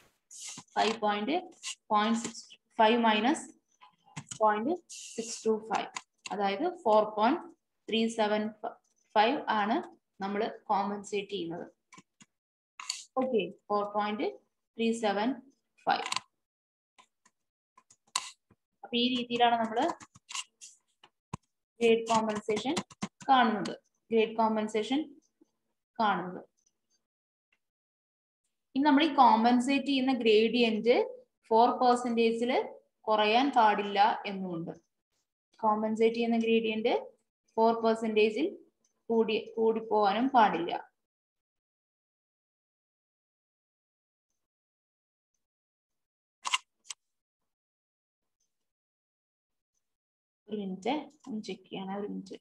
five point point six five minus point six two five അതായത് four point three seven five ആണ് നമ്മൾ കോമ്പൻസേറ്റ് ചെയ്യുന്നത് okay four point three seven five അപ്പൊ ഈ രീതിയിലാണ് നമ്മൾ ഗ്രേഡ് കോമ്പൻസേഷൻ കാണുന്നത് ഗ്രേഡ് compensation കാണുന്നത് ഇനി നമ്മൾ ഈ കോമ്പൻസേറ്റ് ചെയ്യുന്ന ഗ്രേഡിയന്റ് ഫോർ പെർസെൻറ്റേജിൽ കുറയാൻ പാടില്ല എന്നുമുണ്ട് കോമ്പൻസേറ്റ് ചെയ്യുന്ന ഗ്രേഡിയന്റ് ഫോർ പെർസെൻറ്റേജിൽ കൂടി കൂടിപ്പോവാനും പാടില്ല ഒരു മിനിറ്റ് ഒന്ന് ചെക്ക് ചെയ്യണം ഒരു മിനിറ്റ്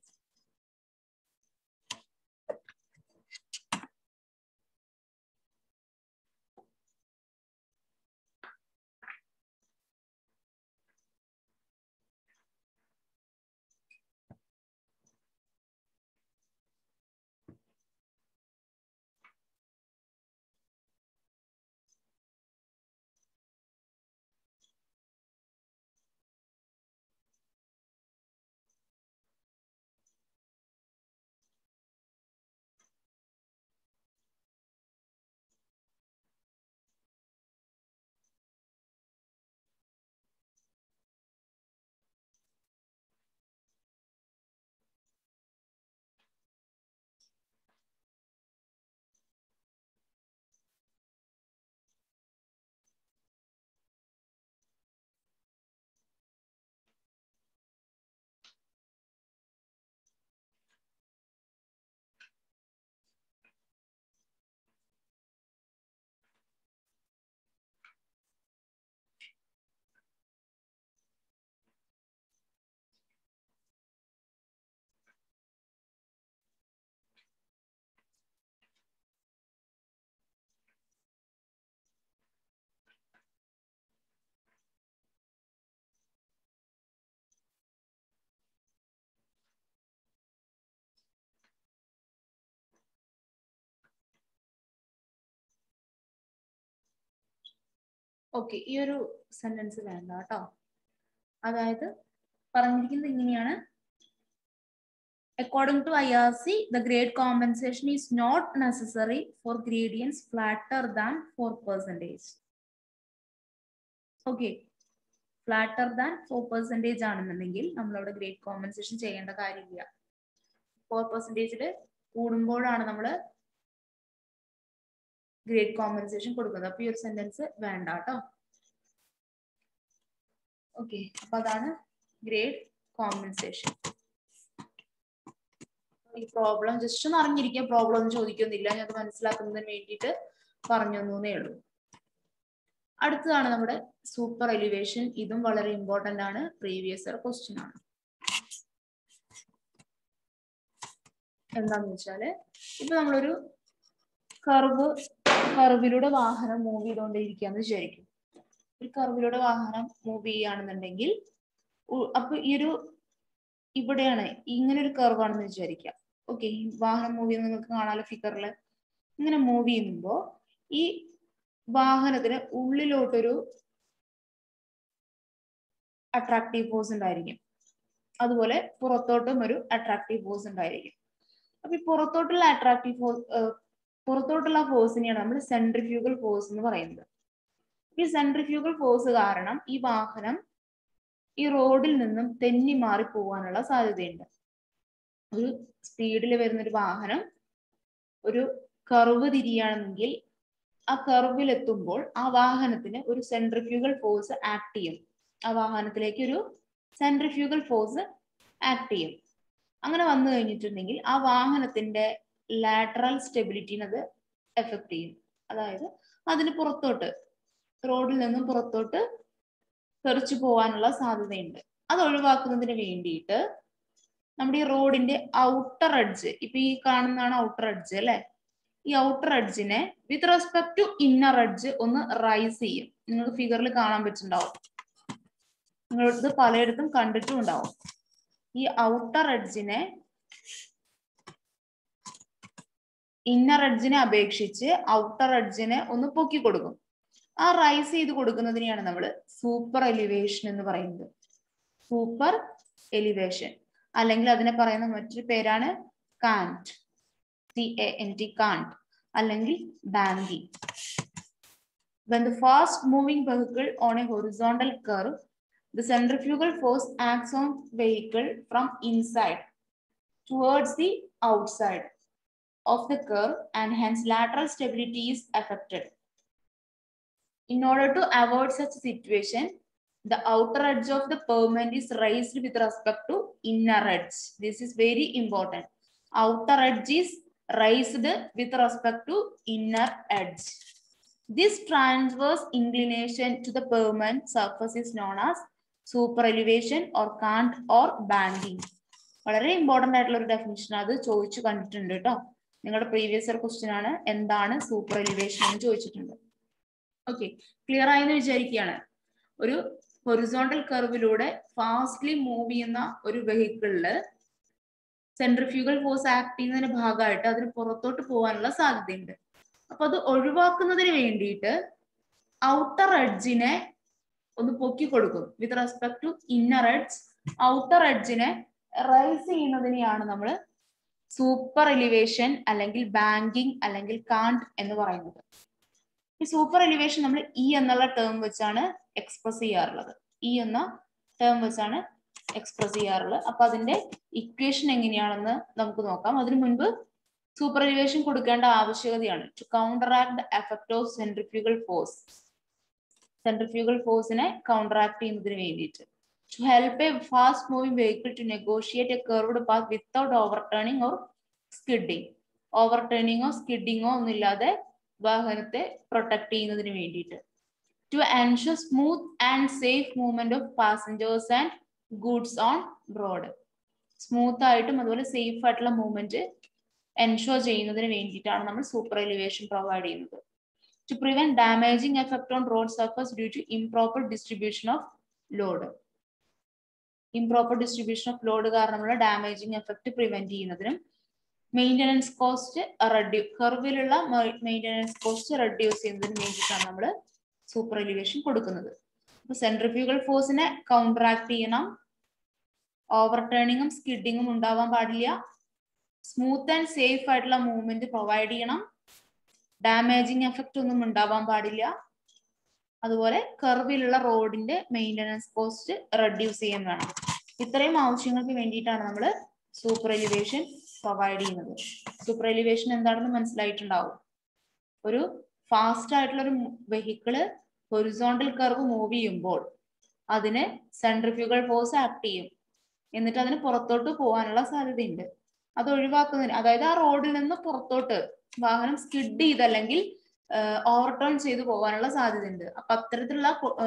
ഓക്കെ ഈ ഒരു സെന്റൻസ് വേണ്ട കേട്ടോ അതായത് പറഞ്ഞിരിക്കുന്നത് ഇങ്ങനെയാണ് according to I R C the grade compensation is not necessary for gradients flatter than four percentage okay flatter than four percentage ആണെന്നുണ്ടെങ്കിൽ നമ്മളവിടെ ഗ്രേറ്റ് കോമ്പൻസേഷൻ ചെയ്യേണ്ട കാര്യമില്ല ഫോർ പെർസെൻറ്റേജിൽ കൂടുമ്പോഴാണ് നമ്മൾ ഗ്രേറ്റ് കോമ്പൻസേഷൻ കൊടുക്കുന്നത് അപ്പൊ ഈ ഒരു സെന്റൻസ് വേണ്ട കേട്ടോ ഓക്കെ അപ്പൊ അതാണ് ഗ്രേറ്റ് കോമ്പൻസേഷൻ ഈ പ്രോബ്ലം ജസ്റ്റ് ഒന്ന് അറിഞ്ഞിരിക്കുക പ്രോബ്ലം ഒന്നും ചോദിക്കുന്നില്ല ഞാൻ അത് മനസ്സിലാക്കുന്നതിന് വേണ്ടിയിട്ട് പറഞ്ഞു തന്നേ ഉള്ളൂ അടുത്തതാണ് നമ്മുടെ സൂപ്പർ എലിവേഷൻ ഇതും വളരെ ഇമ്പോർട്ടന്റ് ആണ് പ്രീവിയസ് ഇയർ ക്വസ്റ്റ്യൻ ആണ് എന്താന്ന് വെച്ചാല് ഇപ്പൊ നമ്മളൊരു കർവ് കർവിലൂടെ വാഹനം മൂവ് ചെയ്തുകൊണ്ടിരിക്കുകയെന്ന് വിചാരിക്കും ഒരു കർവിലൂടെ വാഹനം മൂവ് ചെയ്യുകയാണെന്നുണ്ടെങ്കിൽ അപ്പൊ ഈ ഒരു ഇവിടെയാണ് ഇങ്ങനെ ഒരു കർവ് ആണെന്ന് വിചാരിക്കാം ഓക്കെ ഈ വാഹനം മൂവ് ചെയ്യുന്നത് നിങ്ങൾക്ക് കാണാലോ ഫിഗറിൽ ഇങ്ങനെ മൂവ് ചെയ്യുമ്പോ ഈ വാഹനത്തിന് ഉള്ളിലോട്ടൊരു അട്രാക്റ്റീവ് ഫോഴ്സ് ഉണ്ടായിരിക്കും അതുപോലെ പുറത്തോട്ടും ഒരു അട്രാക്റ്റീവ് ഫോഴ്സ് ഉണ്ടായിരിക്കും അപ്പൊ ഈ പുറത്തോട്ടുള്ള അട്രാക്റ്റീവ് ഫോഴ്സ് പുറത്തോട്ടുള്ള ഫോഴ്സിനെയാണ് നമ്മൾ സെൻട്രിഫ്യൂഗൽ ഫോഴ്സ് എന്ന് പറയുന്നത് ഈ സെൻട്രിഫ്യൂഗൽ ഫോഴ്സ് കാരണം ഈ വാഹനം ഈ റോഡിൽ നിന്നും തെന്നി മാറി പോകാനുള്ള സാധ്യതയുണ്ട് ഒരു സ്പീഡിൽ വരുന്ന ഒരു വാഹനം ഒരു കർവ് തിരിയാണെങ്കിൽ ആ കർവിൽ എത്തുമ്പോൾ ആ വാഹനത്തിന് ഒരു സെൻട്രിഫ്യൂഗൽ ഫോഴ്സ് ആക്ട് ചെയ്യും ആ വാഹനത്തിലേക്ക് ഒരു സെൻട്രിഫ്യൂഗൽ ഫോഴ്സ് ആക്ട് ചെയ്യും അങ്ങനെ വന്നു കഴിഞ്ഞിട്ടുണ്ടെങ്കിൽ ആ വാഹനത്തിന്റെ ലാറ്ററൽ സ്റ്റെബിലിറ്റിനെ അത് എഫക്ട് ചെയ്യും അതായത് അതിന് പുറത്തോട്ട് റോഡിൽ നിന്നും പുറത്തോട്ട് തെറിച്ചു പോകാനുള്ള സാധ്യതയുണ്ട് അത് ഒഴിവാക്കുന്നതിന് വേണ്ടിയിട്ട് നമ്മുടെ ഈ റോഡിന്റെ ഔട്ടർ എഡ്ജ് ഇപ്പൊ ഈ കാണുന്നതാണ് ഔട്ടർ എഡ്ജ് അല്ലെ ഈ ഔട്ടർ എഡ്ജിനെ with respect to inner edge ഒന്ന് റൈസ് ചെയ്യും നിങ്ങൾക്ക് ഫിഗറിൽ കാണാൻ പറ്റുന്നുണ്ടാവും നിങ്ങളിത് പലയിടത്തും കണ്ടിട്ടും ഉണ്ടാവും ഈ ഔട്ടർ എഡ്ജിനെ ഇന്നർ എഡ്ജിനെ അപേക്ഷിച്ച് ഔട്ടർ എഡ്ജിനെ ഒന്ന് പൊക്കി കൊടുക്കും ആ റൈസ് ചെയ്ത് കൊടുക്കുന്നതിനെയാണ് നമ്മൾ സൂപ്പർ എലിവേഷൻ എന്ന് പറയുന്നത് സൂപ്പർ എലിവേഷൻ അല്ലെങ്കിൽ അതിനെ പറയുന്ന മറ്റൊരു പേരാണ് cant C A N T cant അല്ലെങ്കിൽ banding When the fast moving vehicle on a horizontal curve, the centrifugal force acts on vehicle from inside towards the outside of the curve and hence lateral stability is affected. In order to avoid such a situation, the outer edge of the pavement is raised with respect to inner edge. This is very important. Outer edge is raised with respect to inner edge. This transverse inclination to the pavement surface is known as super elevation or cant or banding. വളരെ important ആയിട്ടുള്ള ഒരു definition അത് ചോദിച്ചു കണ്ടിട്ടുണ്ട് കേട്ടോ നിങ്ങളുടെ previous year question ആണ് എന്താണ് സൂപ്പർ എലിവേഷൻ എന്ന് ചോദിച്ചിട്ടുണ്ട് ഓക്കെ ക്ലിയർ ആയെന്ന് വിചാരിക്കുകയാണ് ഒരു ഹൊറിസോണ്ടൽ കർവിലൂടെ ഫാസ്റ്റ്ലി മൂവ് ചെയ്യുന്ന ഒരു വെഹിക്കിളില് സെൻട്രിഫ്യൂഗൽ ഫോഴ്സ് ആക്ട് ചെയ്യുന്നതിന്റെ ഭാഗമായിട്ട് അതിന് പുറത്തോട്ട് പോകാനുള്ള സാധ്യതയുണ്ട് അപ്പൊ അത് ഒഴിവാക്കുന്നതിന് വേണ്ടിയിട്ട് ഔട്ടർ എഡ്ജിനെ ഒന്ന് പൊക്കി കൊടുക്കും with respect to inner edge outer എഡ്ജിനെ റൈസ് ചെയ്യുന്നതിനെയാണ് നമ്മൾ സൂപ്പർ എലിവേഷൻ അല്ലെങ്കിൽ ബാങ്കിങ് അല്ലെങ്കിൽ കാണ്ട് എന്ന് പറയുന്നത് ഈ സൂപ്പർ എലിവേഷൻ നമ്മൾ ഇ എന്നുള്ള ടേം വെച്ചാണ് എക്സ്പ്രസ് ചെയ്യാറുള്ളത് ഇ എന്ന ടേം വെച്ചാണ് എക്സ്പ്രസ് ചെയ്യാറുള്ളത് അപ്പൊ അതിന്റെ ഇക്വേഷൻ എങ്ങനെയാണെന്ന് നമുക്ക് നോക്കാം അതിനു മുൻപ് സൂപ്പർ എലിവേഷൻ കൊടുക്കേണ്ട ആവശ്യകതയാണ് to counteract the effect of centrifugal force centrifugal ഫോഴ്സിനെ കൗണ്ടറാക്ട് ചെയ്യുന്നതിന് വേണ്ടിയിട്ട് to help a fast moving vehicle to negotiate a curved path without overturning or skidding ഓവർ ടേണിങ്ങോ സ്കിഡിങ്ങോ ഒന്നുമില്ലാതെ വാഹനത്തെ പ്രൊട്ടക്ട് ചെയ്യുന്നതിന് വേണ്ടിയിട്ട് to ensure smooth and safe movement of passengers and goods on road smooth ആയിട്ടും അതുപോലെ സേഫ് ആയിട്ടുള്ള മൂവ്മെന്റ് എൻഷുർ ചെയ്യുന്നതിന് വേണ്ടിയിട്ടാണ് നമ്മൾ സൂപ്പർ എലിവേഷൻ പ്രൊവൈഡ് ചെയ്യുന്നത് to prevent damaging effect on road surface due to improper distribution of load improper distribution of load കാരണമുള്ള damaging effect prevent ചെയ്യുന്നതിനും maintenance cost reduce കർവിലുള്ള മെയിൻ്റനൻസ് കോസ്റ്റ് റെഡ്യൂസ് ചെയ്യുന്നതിന് വേണ്ടിയിട്ടാണ് നമ്മൾ സൂപ്പർ എലിവേഷൻ കൊടുക്കുന്നത് അപ്പൊ centrifugal ഫോഴ്സിനെ കൗണ്ടറാക്ട് ചെയ്യണം ഓവർ ടേണിങ്ങും സ്കിഡിങ്ങും ഉണ്ടാവാൻ പാടില്ല സ്മൂത്ത് ആൻഡ് സേഫ് ആയിട്ടുള്ള മൂവ്മെന്റ് പ്രൊവൈഡ് ചെയ്യണം ഡാമേജിങ് എഫക്റ്റ് ഒന്നും ഉണ്ടാവാൻ പാടില്ല അതുപോലെ കർവിലുള്ള റോഡിന്റെ മെയിൻ്റനൻസ് കോസ്റ്റ് റെഡ്യൂസ് ചെയ്യാൻ വേണം ഇത്രയും ആവശ്യങ്ങൾക്ക് വേണ്ടിയിട്ടാണ് നമ്മൾ സൂപ്പർ എലിവേഷൻ പ്രൊവൈഡ് ചെയ്യുന്നത് സൂപ്പർ എലിവേഷൻ എന്താണെന്ന് മനസ്സിലായിട്ടുണ്ടാവും ഒരു ഫാസ്റ്റ് ആയിട്ടുള്ള ഒരു വെഹിക്കിള് ഹൊറിസോണ്ടൽ കർവ് മൂവ് ചെയ്യുമ്പോൾ അതിന് സെൻട്രിഫ്യൂഗൽ ഫോഴ്സ് ആക്ട് ചെയ്യും എന്നിട്ട് അതിന് പുറത്തോട്ട് പോകാനുള്ള സാധ്യതയുണ്ട് അത് ഒഴിവാക്കുന്നതിന് അതായത് ആ റോഡിൽ നിന്ന് പുറത്തോട്ട് വാഹനം സ്കിഡ് ചെയ്തല്ലെങ്കിൽ ഓവർടേൺ ചെയ്തു പോകാനുള്ള സാധ്യതയുണ്ട് അപ്പൊ അത്തരത്തിലുള്ള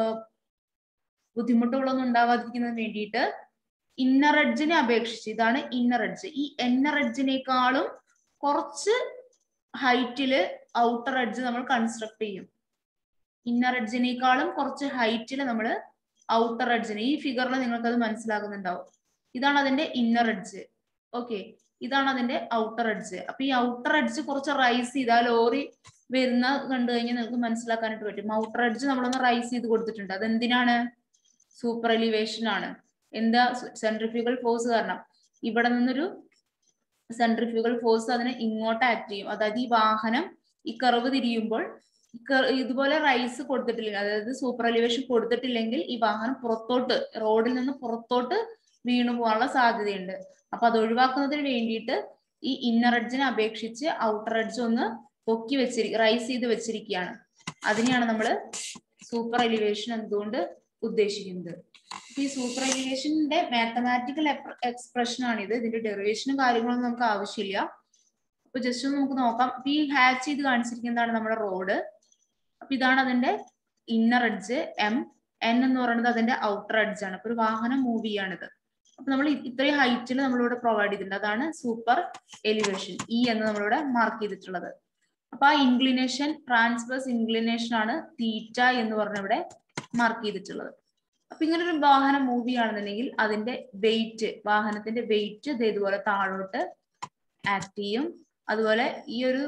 ബുദ്ധിമുട്ടുകളൊന്നും ഉണ്ടാവാതിരിക്കുന്നതിന് വേണ്ടിയിട്ട് ഇന്നർ എഡ്ജിനെ അപേക്ഷിച്ച് ഇതാണ് ഇന്നർ എഡ്ജ് ഈ എന്നർ എഡ്ജിനേക്കാളും കുറച്ച് ഹൈറ്റില് ഔട്ടർ എഡ്ജ് നമ്മൾ കൺസ്ട്രക്ട് ചെയ്യും ഇന്നർ എഡ്ജിനേക്കാളും കുറച്ച് ഹൈറ്റിൽ നമ്മൾ ഔട്ടർ എഡ്ജിന് ഈ ഫിഗറിൽ നിങ്ങൾക്ക് അത് മനസ്സിലാകുന്നുണ്ടാവും ഇതാണ് അതിന്റെ ഇന്നർ എഡ്ജ് ഓക്കെ ഇതാണ് അതിന്റെ ഔട്ടർ എഡ്ജ് അപ്പൊ ഈ ഔട്ടർ എഡ്ജ് കുറച്ച് റൈസ് ചെയ്താൽ ലോറി വരുന്ന കണ്ടു കഴിഞ്ഞാൽ നിങ്ങൾക്ക് മനസ്സിലാക്കാനായിട്ട് പറ്റും ഔട്ടർ എഡ്ജ് നമ്മളൊന്ന് റൈസ് ചെയ്ത് കൊടുത്തിട്ടുണ്ട് അതെന്തിനാണ് സൂപ്പർ എലിവേഷൻ ആണ് എന്താ സെൻട്രിഫ്യൂഗൽ ഫോഴ്സ് കാരണം ഇവിടെ നിന്നൊരു സെൻട്രിഫ്യൂഗൽ ഫോഴ്സ് അതിനെ ഇങ്ങോട്ട് ആക്ട് ചെയ്യും അതായത് ഈ വാഹനം ഈ കർവ് തിരിയുമ്പോൾ ഇതുപോലെ റൈസ് കൊടുത്തിട്ടില്ലെങ്കിൽ അതായത് സൂപ്പർ എലിവേഷൻ കൊടുത്തിട്ടില്ലെങ്കിൽ ഈ വാഹനം പുറത്തോട്ട് റോഡിൽ നിന്ന് പുറത്തോട്ട് വീണു പോകാനുള്ള സാധ്യതയുണ്ട് അപ്പൊ അത് ഒഴിവാക്കുന്നതിന് വേണ്ടിയിട്ട് ഈ ഇന്നർ എഡ്ജിനെ അപേക്ഷിച്ച് ഔട്ടർ എഡ്ജ് ഒന്ന് പൊക്കി വെച്ചിരിക്കുക റൈസ് ചെയ്ത് വെച്ചിരിക്കുകയാണ് അതിനെയാണ് നമ്മൾ സൂപ്പർ എലിവേഷൻ എന്തുകൊണ്ട് ഉദ്ദേശിക്കുന്നത് ഈ സൂപ്പർ എലിവേഷന്റെ മാത്തമാറ്റിക്കൽ എക്സ്പ്രഷൻ ആണിത് ഇതിന്റെ ഡെറിവേഷനും കാര്യങ്ങളൊന്നും നമുക്ക് ആവശ്യമില്ല അപ്പൊ ജസ്റ്റ് ഒന്ന് നമുക്ക് നോക്കാം അപ്പൊ ഈ ഹാച്ച് ചെയ്ത് കാണിച്ചിരിക്കുന്നതാണ് നമ്മുടെ റോഡ് അപ്പൊ ഇതാണ് അതിന്റെ ഇന്നർ എഡ്ജ് എം എൻ എന്ന് പറയുന്നത് അതിന്റെ ഔട്ടർ എഡ്ജ് ആണ് അപ്പൊ ഒരു വാഹനം മൂവ് ചെയ്യാണിത് അപ്പൊ നമ്മൾ ഇത്രയും ഹൈറ്റിൽ നമ്മളിവിടെ പ്രൊവൈഡ് ചെയ്തിട്ടുണ്ട് അതാണ് സൂപ്പർ എലിവേഷൻ ഇ എന്ന് നമ്മളിവിടെ മാർക്ക് ചെയ്തിട്ടുള്ളത് അപ്പൊ ആ ഇൻക്ലിനേഷൻ ട്രാൻസ്വേഴ്സ് ഇൻക്ലിനേഷൻ ആണ് തീറ്റ എന്ന് പറഞ്ഞ ഇവിടെ മാർക്ക് ചെയ്തിട്ടുള്ളത് അപ്പൊ ഇങ്ങനെ ഒരു വാഹനം മൂവ് ചെയ്യുകയാണെന്നുണ്ടെങ്കിൽ അതിന്റെ വെയിറ്റ് വാഹനത്തിന്റെ വെയിറ്റ് ഇതേതുപോലെ താഴോട്ട് ആക്ട് ചെയ്യും അതുപോലെ ഈ ഒരു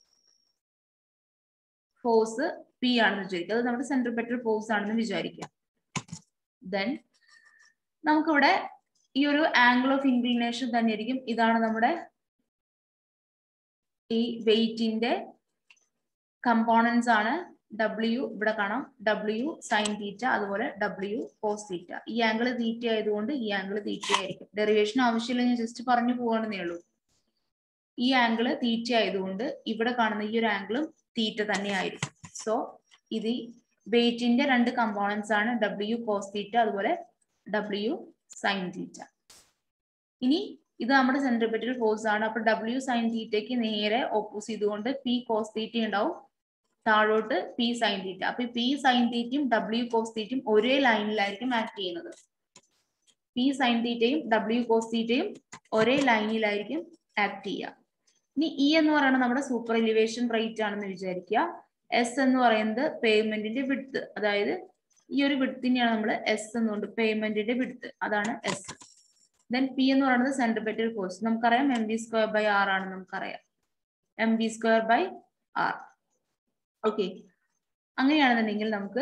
ഫോഴ്സ് പി ആണെന്ന് വിചാരിക്കുക അത് നമ്മുടെ സെൻട്രിപെറ്റൽ ഫോഴ്സ് ആണെന്ന് വിചാരിക്കുക ദെൻ നമുക്കിവിടെ ഈ ഒരു ആംഗിൾ ഓഫ് ഇൻക്ലിനേഷൻ തന്നെയായിരിക്കും ഇതാണ് നമ്മുടെ ഈ വെയിറ്റിന്റെ കമ്പോണൻസ് ആണ് ഡബ്ല്യു ഇവിടെ കാണാം ഡബ്ല്യു സൈൻ തീറ്റ അതുപോലെ ഡബ്ല്യു കോസ് തീറ്റ ഈ ആംഗിൾ തീറ്റ ആയതുകൊണ്ട് ഈ ആംഗിൾ തീറ്റ ആയിരിക്കും ഡെറിവേഷൻ ആവശ്യമില്ല ഞാൻ ജസ്റ്റ് പറഞ്ഞു പോകണമെന്നേ ഉള്ളൂ ഈ ആംഗിൾ തീറ്റ ആയതുകൊണ്ട് ഇവിടെ കാണുന്ന ഈ ഒരു ആംഗിളും തീറ്റ തന്നെ ആയിരിക്കും സോ ഇത് വെയിറ്റിന്റെ രണ്ട് കമ്പോണൻസ് ആണ് ഡബ്ല്യു കോസ് തീറ്റ അതുപോലെ ഡബ്ല്യു സൈൻ തീറ്റ ഇനി ഇത് നമ്മുടെ സെൻട്രിപെറ്റൽ ഫോഴ്സ് ആണ് അപ്പൊ ഡബ്ല്യു സൈൻ തീറ്റയ്ക്ക് നേരെ ഓപ്പോസ് ചെയ്തുകൊണ്ട് പി കോസ് തീറ്റ ഉണ്ടാവും താഴോട്ട് പി സൈൻ തീറ്റ അപ്പൊ പി സൈൻ തീറ്റയും ഡബ്ല്യു കോസ് തീറ്റയും ഒരേ ലൈനിലായിരിക്കും ആക്ട് ചെയ്യുന്നത് പി സൈൻ തീറ്റയും ഡബ്ല്യു കോസ് തീറ്റയും ഒരേ ലൈനിലായിരിക്കും ആക്ട് ചെയ്യുക ഇനി ഇ എന്ന് പറയുന്നത് നമ്മുടെ സൂപ്പർ എലിവേഷൻ റേറ്റ് ആണെന്ന് വിചാരിക്കുക എസ് എന്ന് പറയുന്നത് പേയ്മെന്റിന്റെ വിഡ്ത്ത് അതായത് ഈ ഒരു വിഡ്ത്തിനെയാണ് നമ്മൾ എസ് എന്നുകൊണ്ട് പേയ്മെന്റിന്റെ വിഡ്ത്ത് അതാണ് എസ് ദെൻ പി എന്ന് പറയുന്നത് സെൻട്രിപെറ്റൽ ഫോഴ്സ് നമുക്കറിയാം M V square by R ആണ് നമുക്കറിയാം M V square by R okay അങ്ങനെയാണെന്നുണ്ടെങ്കിൽ നമുക്ക്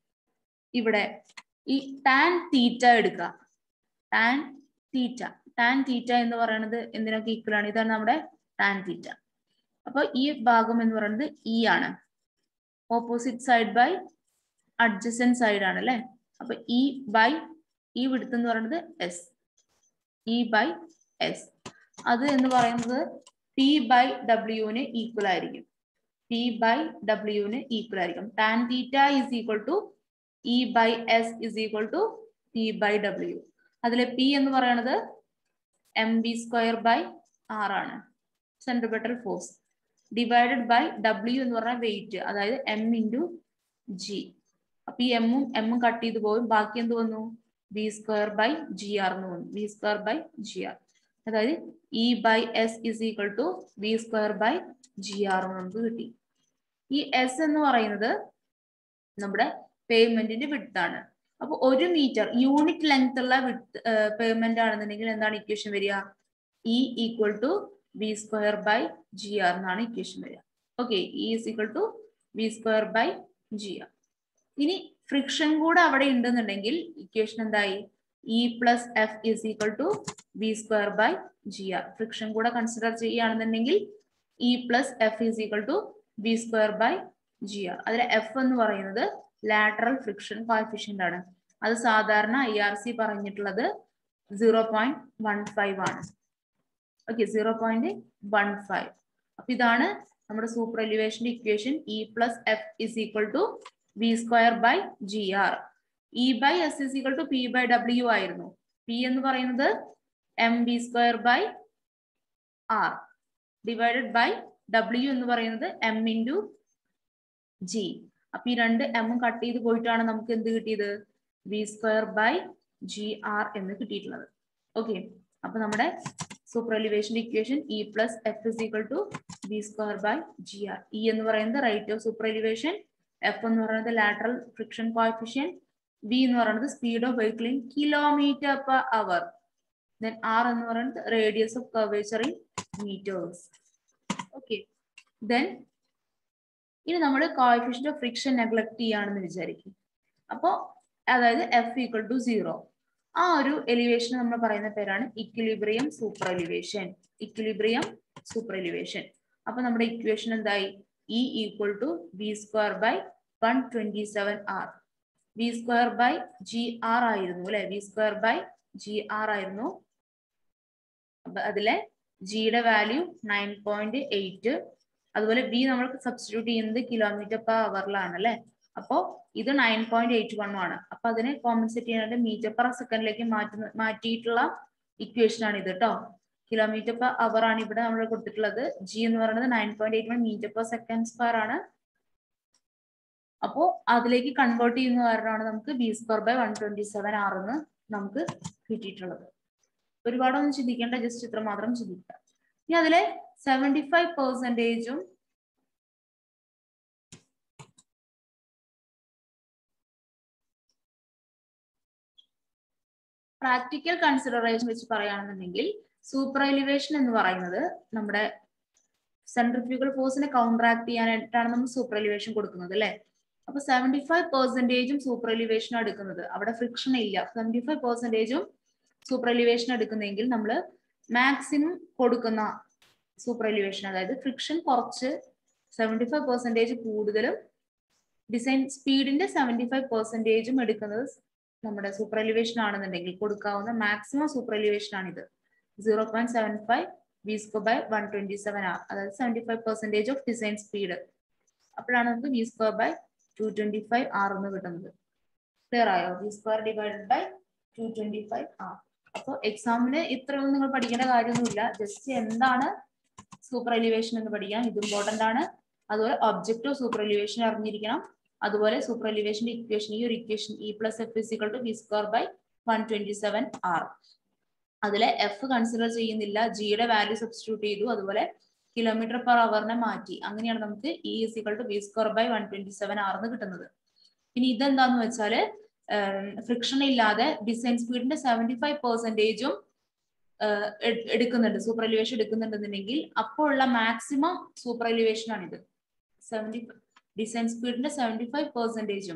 ഇവിടെ ഈ ടാൻ തീറ്റ എടുക്കുക ടാൻ തീറ്റ ടാൻ തീറ്റ എന്ന് പറയുന്നത് എന്തിനൊക്കെ ഈക്വൽ ആണ് ഇതാണ് നമ്മുടെ ടാൻ തീറ്റ അപ്പൊ ഈ ഭാഗം എന്ന് പറയുന്നത് ഇ ആണ് opposite side by adjacent side ആണ് അല്ലെ അപ്പൊ ഇ ബൈ ഈ വിടുത്ത് എന്ന് പറയുന്നത് എസ് ഇ ബൈ എസ് അത് എന്ന് പറയുന്നത് പി ബൈ ഡബ്ല്യുവിന് ഈക്വൽ ആയിരിക്കും പി ബൈ ഡബ്ല്യുവിന് ഈക്വൽ ആയിരിക്കും tan theta is equal to E by S is equal to P by W അതിലെ പി എന്ന് പറയുന്നത് M V square by R ആണ് centripetal force divided by W എന്ന് പറഞ്ഞ വെയിറ്റ് അതായത് എം ഇൻറ്റു ജി അപ്പൊ ഈ എമ്മും എമ്മും കട്ട് ചെയ്ത് പോകും ബാക്കി എന്ത് വന്നു V square by G R എന്ന് വന്നു V square by G R അതായത് E by S is equal to V square by G R നമുക്ക് കിട്ടി ഈ എസ് എന്ന് പറയുന്നത് നമ്മുടെ പേയ്മെന്റിന്റെ വിഡ്ത്ത് ആണ് അപ്പൊ ഒരു മീറ്റർ യൂണിറ്റ് ലെങ്ത് ഉള്ള വിഡ്ത്ത് പേയ്മെന്റ് ആണെന്നുണ്ടെങ്കിൽ എന്താണ് ഇക്വേഷൻ വരിക E equal to V square by G R എന്നാണ് ഇക്വേഷൻ വരിക okay E is equal to V square by G R ഇനി ഫ്രിക്ഷൻ കൂടെ അവിടെ ഉണ്ടെന്നുണ്ടെങ്കിൽ ഇക്വേഷൻ എന്തായി E plus F is equal to V square by G R friction കൂടെ consider ചെയ്യുകയാണെന്നുണ്ടെങ്കിൽ E plus F is equal to V square by G R അതിലെ F എന്ന് പറയുന്നത് ലാറ്ററൽ ഫ്രിക്ഷൻ കോഫിഷ്യന്റ് ആണ് അത് സാധാരണ ഐ ആർ സി പറഞ്ഞിട്ടുള്ളത് zero point one five ആണ് okay zero point one five അപ്പൊ ഇതാണ് നമ്മുടെ സൂപ്പർ എലിവേഷന്റെ equation E plus F is equal to V square by G R E by S is equal to P by W ആയിരുന്നു P എന്ന് പറയുന്നത് M V square by R divided by W എന്ന് പറയുന്നത് M into G അപ്പൊ ഈ രണ്ട് എമ്മും cut ചെയ്ത് പോയിട്ടാണ് നമുക്ക് എന്ത് കിട്ടിയത് V square by G R എന്ന് കിട്ടിയിട്ടുള്ളത് ഓക്കെ അപ്പൊ നമ്മുടെ super elevation equation E plus F is equal to V square by G R E എന്ന് പറയുന്നത് rate of super elevation F എന്ന് പറയുന്നത് ലാറ്ററൽ ഫ്രിക്ഷൻ കോഫിഷ്യൻ വി എന്ന് പറയുന്നത് speed of vehicle in kilometre per hour then R എന്ന് പറയുന്നത് radius of curvature in metres okay then ഇനി നമ്മൾ കോഫിഷ്യന്റ് ഓഫ് ഫ്രിക്ഷൻ നെഗ്ലക്ട് ചെയ്യുകയാണെന്ന് വിചാരിക്കും അപ്പോൾ അതായത് എഫ് ഈക്വൽ ടു സീറോ ആ ഒരു എലിവേഷൻ നമ്മൾ പറയുന്ന പേരാണ് equilibrium super elevation equilibrium super elevation അപ്പൊ നമ്മുടെ ഇക്വേഷൻ എന്തായി E equal to V square by one twenty seven R V square by G R ആയിരുന്നു അല്ലെ V square by G R ആയിരുന്നു അപ്പൊ അതിലെ ജിയുടെ വാല്യൂ നയൻ പോയിന്റ് എയ്റ്റ് അതുപോലെ ബി നമ്മൾ സബ്സ്റ്റിറ്റ്യൂട്ട് ചെയ്യുന്നത് കിലോമീറ്റർ പെർ അവറിലാണ് അല്ലെ അപ്പോ ഇത് നയൻ പോയിന്റ് എയ്റ്റ് വൺ ആണ് അപ്പൊ അതിനെ കോമ്പൻസേറ്റ് ചെയ്യാനായിട്ട് മീറ്റർ പെർ സെക്കൻഡിലേക്ക് മാറ്റുന്ന മാറ്റിയിട്ടുള്ള ഇക്വേഷൻ ആണ് ഇത് കേട്ടോ കിലോമീറ്റർ പെർ അവർ ആണ് ഇവിടെ നമ്മൾ കൊടുത്തിട്ടുള്ളത് ജി എന്ന് പറയുന്നത് nine point eight one metre per second square ആണ് അപ്പോ അതിലേക്ക് കൺവേർട്ട് ചെയ്യുന്ന കാരണമാണ് നമുക്ക് V square by one twenty seven R എന്ന് നമുക്ക് കിട്ടിയിട്ടുള്ളത് ഒരുപാടൊന്നും ചിന്തിക്കേണ്ട ജസ്റ്റ് ഇത്ര മാത്രം ചിന്തിക്കുക ഇനി അതിലെ സെവൻറ്റി ഫൈവ് പെർസെൻറ്റേജും പ്രാക്ടിക്കൽ കൺസിഡറേഷൻ വെച്ച് പറയുകയാണെന്നുണ്ടെങ്കിൽ സൂപ്പർ എലിവേഷൻ എന്ന് പറയുന്നത് നമ്മുടെ സെൻട്രിഫ്യൂഗൽ ഫോഴ്സിനെ കൗണ്ടറാക്ട് ചെയ്യാനായിട്ടാണ് നമ്മൾ സൂപ്പർ എലിവേഷൻ കൊടുക്കുന്നത് അല്ലെ അപ്പൊ സെവന്റി ഫൈവ് പെർസെന്റേജും സൂപ്പർ എലിവേഷൻ എടുക്കുന്നത് അവിടെ ഫ്രിക്ഷൻ ഇല്ല സെവന്റി ഫൈവ് പെർസെന്റേജും സൂപ്പർ എലിവേഷൻ എടുക്കുന്നെങ്കിൽ നമ്മൾ മാക്സിമം കൊടുക്കുന്ന സൂപ്പർ എലിവേഷൻ അതായത് ഫ്രിക്ഷൻ കുറച്ച് സെവന്റി ഫൈവ് പെർസെന്റേജ് കൂടുതലും ഡിസൈൻ സ്പീഡിന്റെ സെവന്റി ഫൈവ് പെർസെന്റേജും എടുക്കുന്നത് നമ്മുടെ സൂപ്പർ എലിവേഷൻ ആണെന്നുണ്ടെങ്കിൽ കൊടുക്കാവുന്ന മാക്സിമം സൂപ്പർ എലിവേഷൻ ആണിത് zero point seven five V square by one twenty seven R അതായത് seventy five percentage of design speed അപ്പോഴാണ് നമുക്ക് V square by two twenty five R എന്ന് കിട്ടുന്നത് ക്ലിയർ ആയോ V square divided by two twenty five R അപ്പോൾ എക്സാമിന് ഇത്രയൊന്നും നിങ്ങൾ പഠിക്കേണ്ട കാര്യമൊന്നുമില്ല ജസ്റ്റ് എന്താണ് സൂപ്പർ എലിവേഷൻ എന്ന് പഠിക്കാം ഇത് ഇമ്പോർട്ടന്റ് ആണ് അതുപോലെ ഒബ്ജക്റ്റീവ് സൂപ്പർ എലിവേഷൻ അറിഞ്ഞിരിക്കണം അതുപോലെ സൂപ്പർ എലിവേഷന്റെ ഇക്വേഷൻ ഈ ഒരു equation E plus F is equal to V square by one twenty seven R അതിലെ എഫ് കൺസിഡർ ചെയ്യുന്നില്ല ജിയുടെ വാല്യൂ സബ്സ്റ്റിറ്റ്യൂട്ട് ചെയ്തു അതുപോലെ കിലോമീറ്റർ പെർ അവറിനെ മാറ്റി അങ്ങനെയാണ് നമുക്ക് E is equal to V square by one twenty seven R എന്ന് കിട്ടുന്നത് ഇനി ഇതെന്താന്ന് വെച്ചാല് ഫ്രിക്ഷൻ ഇല്ലാതെ ഡിസൈൻ സ്പീഡിന്റെ സെവന്റി ഫൈവ് പെർസെന്റേജും എടുക്കുന്നുണ്ട് സൂപ്പർ എലിവേഷൻ എടുക്കുന്നുണ്ടെന്നുണ്ടെങ്കിൽ അപ്പോൾ ഉള്ള മാക്സിമം സൂപ്പർ എലിവേഷൻ ആണിത് സെവന്റി ഡിസൈൻ സ്പീഡിന്റെ സെവന്റി ഫൈവ് പെർസെന്റേജും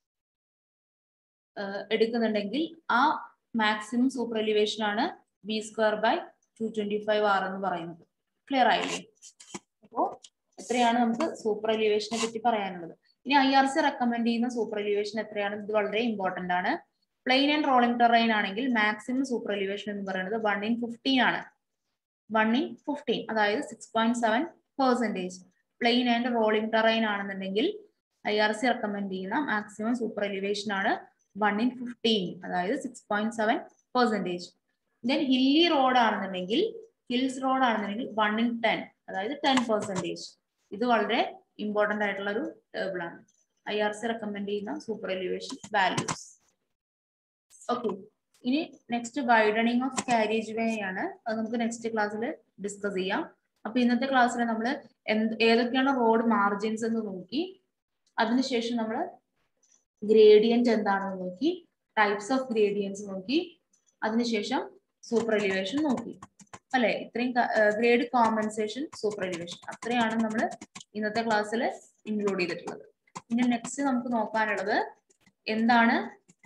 എടുക്കുന്നുണ്ടെങ്കിൽ ആ മാക്സിമം സൂപ്പർ എലിവേഷൻ ആണ് V square by two twenty five R എന്ന് പറയുന്നത് ക്ലിയർ ആയില്ലേ അപ്പോ എത്രയാണ് നമുക്ക് സൂപ്പർ എലിവേഷനെ പറ്റി പറയാനുള്ളത് ഇനി ഐ ആർ സി റെക്കമെൻഡ് ചെയ്യുന്ന സൂപ്പർ എലിവേഷൻ എത്രയാണ് ഇത് വളരെ ഇമ്പോർട്ടന്റ് ആണ് പ്ലെയിൻ ആൻഡ് റോളിംഗ് ടെറൈൻ ആണെങ്കിൽ മാക്സിമം സൂപ്പർ എലിവേഷൻ എന്ന് പറയുന്നത് വൺ ഇൻ ഫിഫ്റ്റീൻ ആണ് വൺ ഇൻ ഫിഫ്റ്റീൻ അതായത് six point seven percentage plain and rolling terrain ആണെന്നുണ്ടെങ്കിൽ ഐ ആർ സി റെക്കമെൻഡ് ചെയ്യുന്ന മാക്സിമം സൂപ്പർ എലിവേഷൻ ആണ് വൺ ഇൻ ഫിഫ്റ്റീൻ അതായത് six point seven percentage then hilly road ആണെന്നുണ്ടെങ്കിൽ hills road ആണെന്നുണ്ടെങ്കിൽ one in ten അതായത് ten percentage ഇത് വളരെ important ആയിട്ടുള്ള ഒരു ടേബിൾ ആണ് ഐ ആർ സി റെക്കമെൻഡ് ചെയ്യുന്ന സൂപ്പർ എലിവേഷൻ വാല്യൂസ് ഓക്കെ ഇനി next widening of carriage way ആണ് അത് നമുക്ക് നെക്സ്റ്റ് ക്ലാസ്സിൽ ഡിസ്കസ് ചെയ്യാം അപ്പൊ ഇന്നത്തെ ക്ലാസ്സിൽ നമ്മൾ എന്ത് ഏതൊക്കെയാണ് റോഡ് മാർജിൻസ് എന്ന് നോക്കി അതിനുശേഷം നമ്മൾ ഗ്രേഡിയന്റ് എന്താണെന്ന് നോക്കി ടൈപ്സ് ഓഫ് ഗ്രേഡിയൻസ് നോക്കി അതിനുശേഷം സൂപ്പർ എലിവേഷൻ നോക്കി അല്ലെ ഇത്രയും ഗ്രേഡ് കോമ്പൻസേഷൻ സൂപ്പർ എലിവേഷൻ അത്രയാണ് നമ്മൾ ഇന്നത്തെ ക്ലാസ്സിൽ ഇൻക്ലൂഡ് ചെയ്തിട്ടുള്ളത് പിന്നെ നെക്സ്റ്റ് നമുക്ക് നോക്കാനുള്ളത് എന്താണ്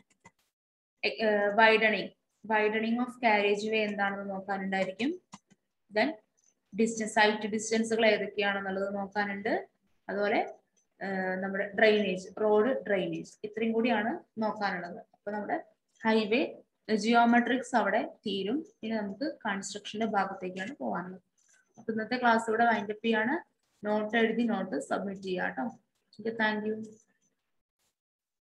വൈഡണിങ് വൈഡണിങ് ഓഫ് കാരേജ് വേ എന്താണെന്ന് നോക്കാനുണ്ടായിരിക്കും ദെൻ ഡിസ്റ്റൻസ് സൈറ്റ് ഡിസ്റ്റൻസുകൾ ഏതൊക്കെയാണെന്നുള്ളത് നോക്കാനുണ്ട് അതുപോലെ നമ്മുടെ ഡ്രെയിനേജ് റോഡ് ഡ്രെയിനേജ് ഇത്രയും കൂടിയാണ് നോക്കാനുള്ളത് അപ്പൊ നമ്മുടെ ഹൈവേ ജിയോമെട്രിക്സ് അവിടെ തീരും ഇനി നമുക്ക് കൺസ്ട്രക്ഷന്റെ ഭാഗത്തേക്കാണ് പോകാനുള്ളത് അപ്പൊ ഇന്നത്തെ ക്ലാസ് ഇവിടെ വൈൻഡപ്പ് ചെയ്യാണ് നോട്ട് എഴുതി നോട്ട് സബ്മിറ്റ് ചെയ്യാം കേട്ടോ താങ്ക് യു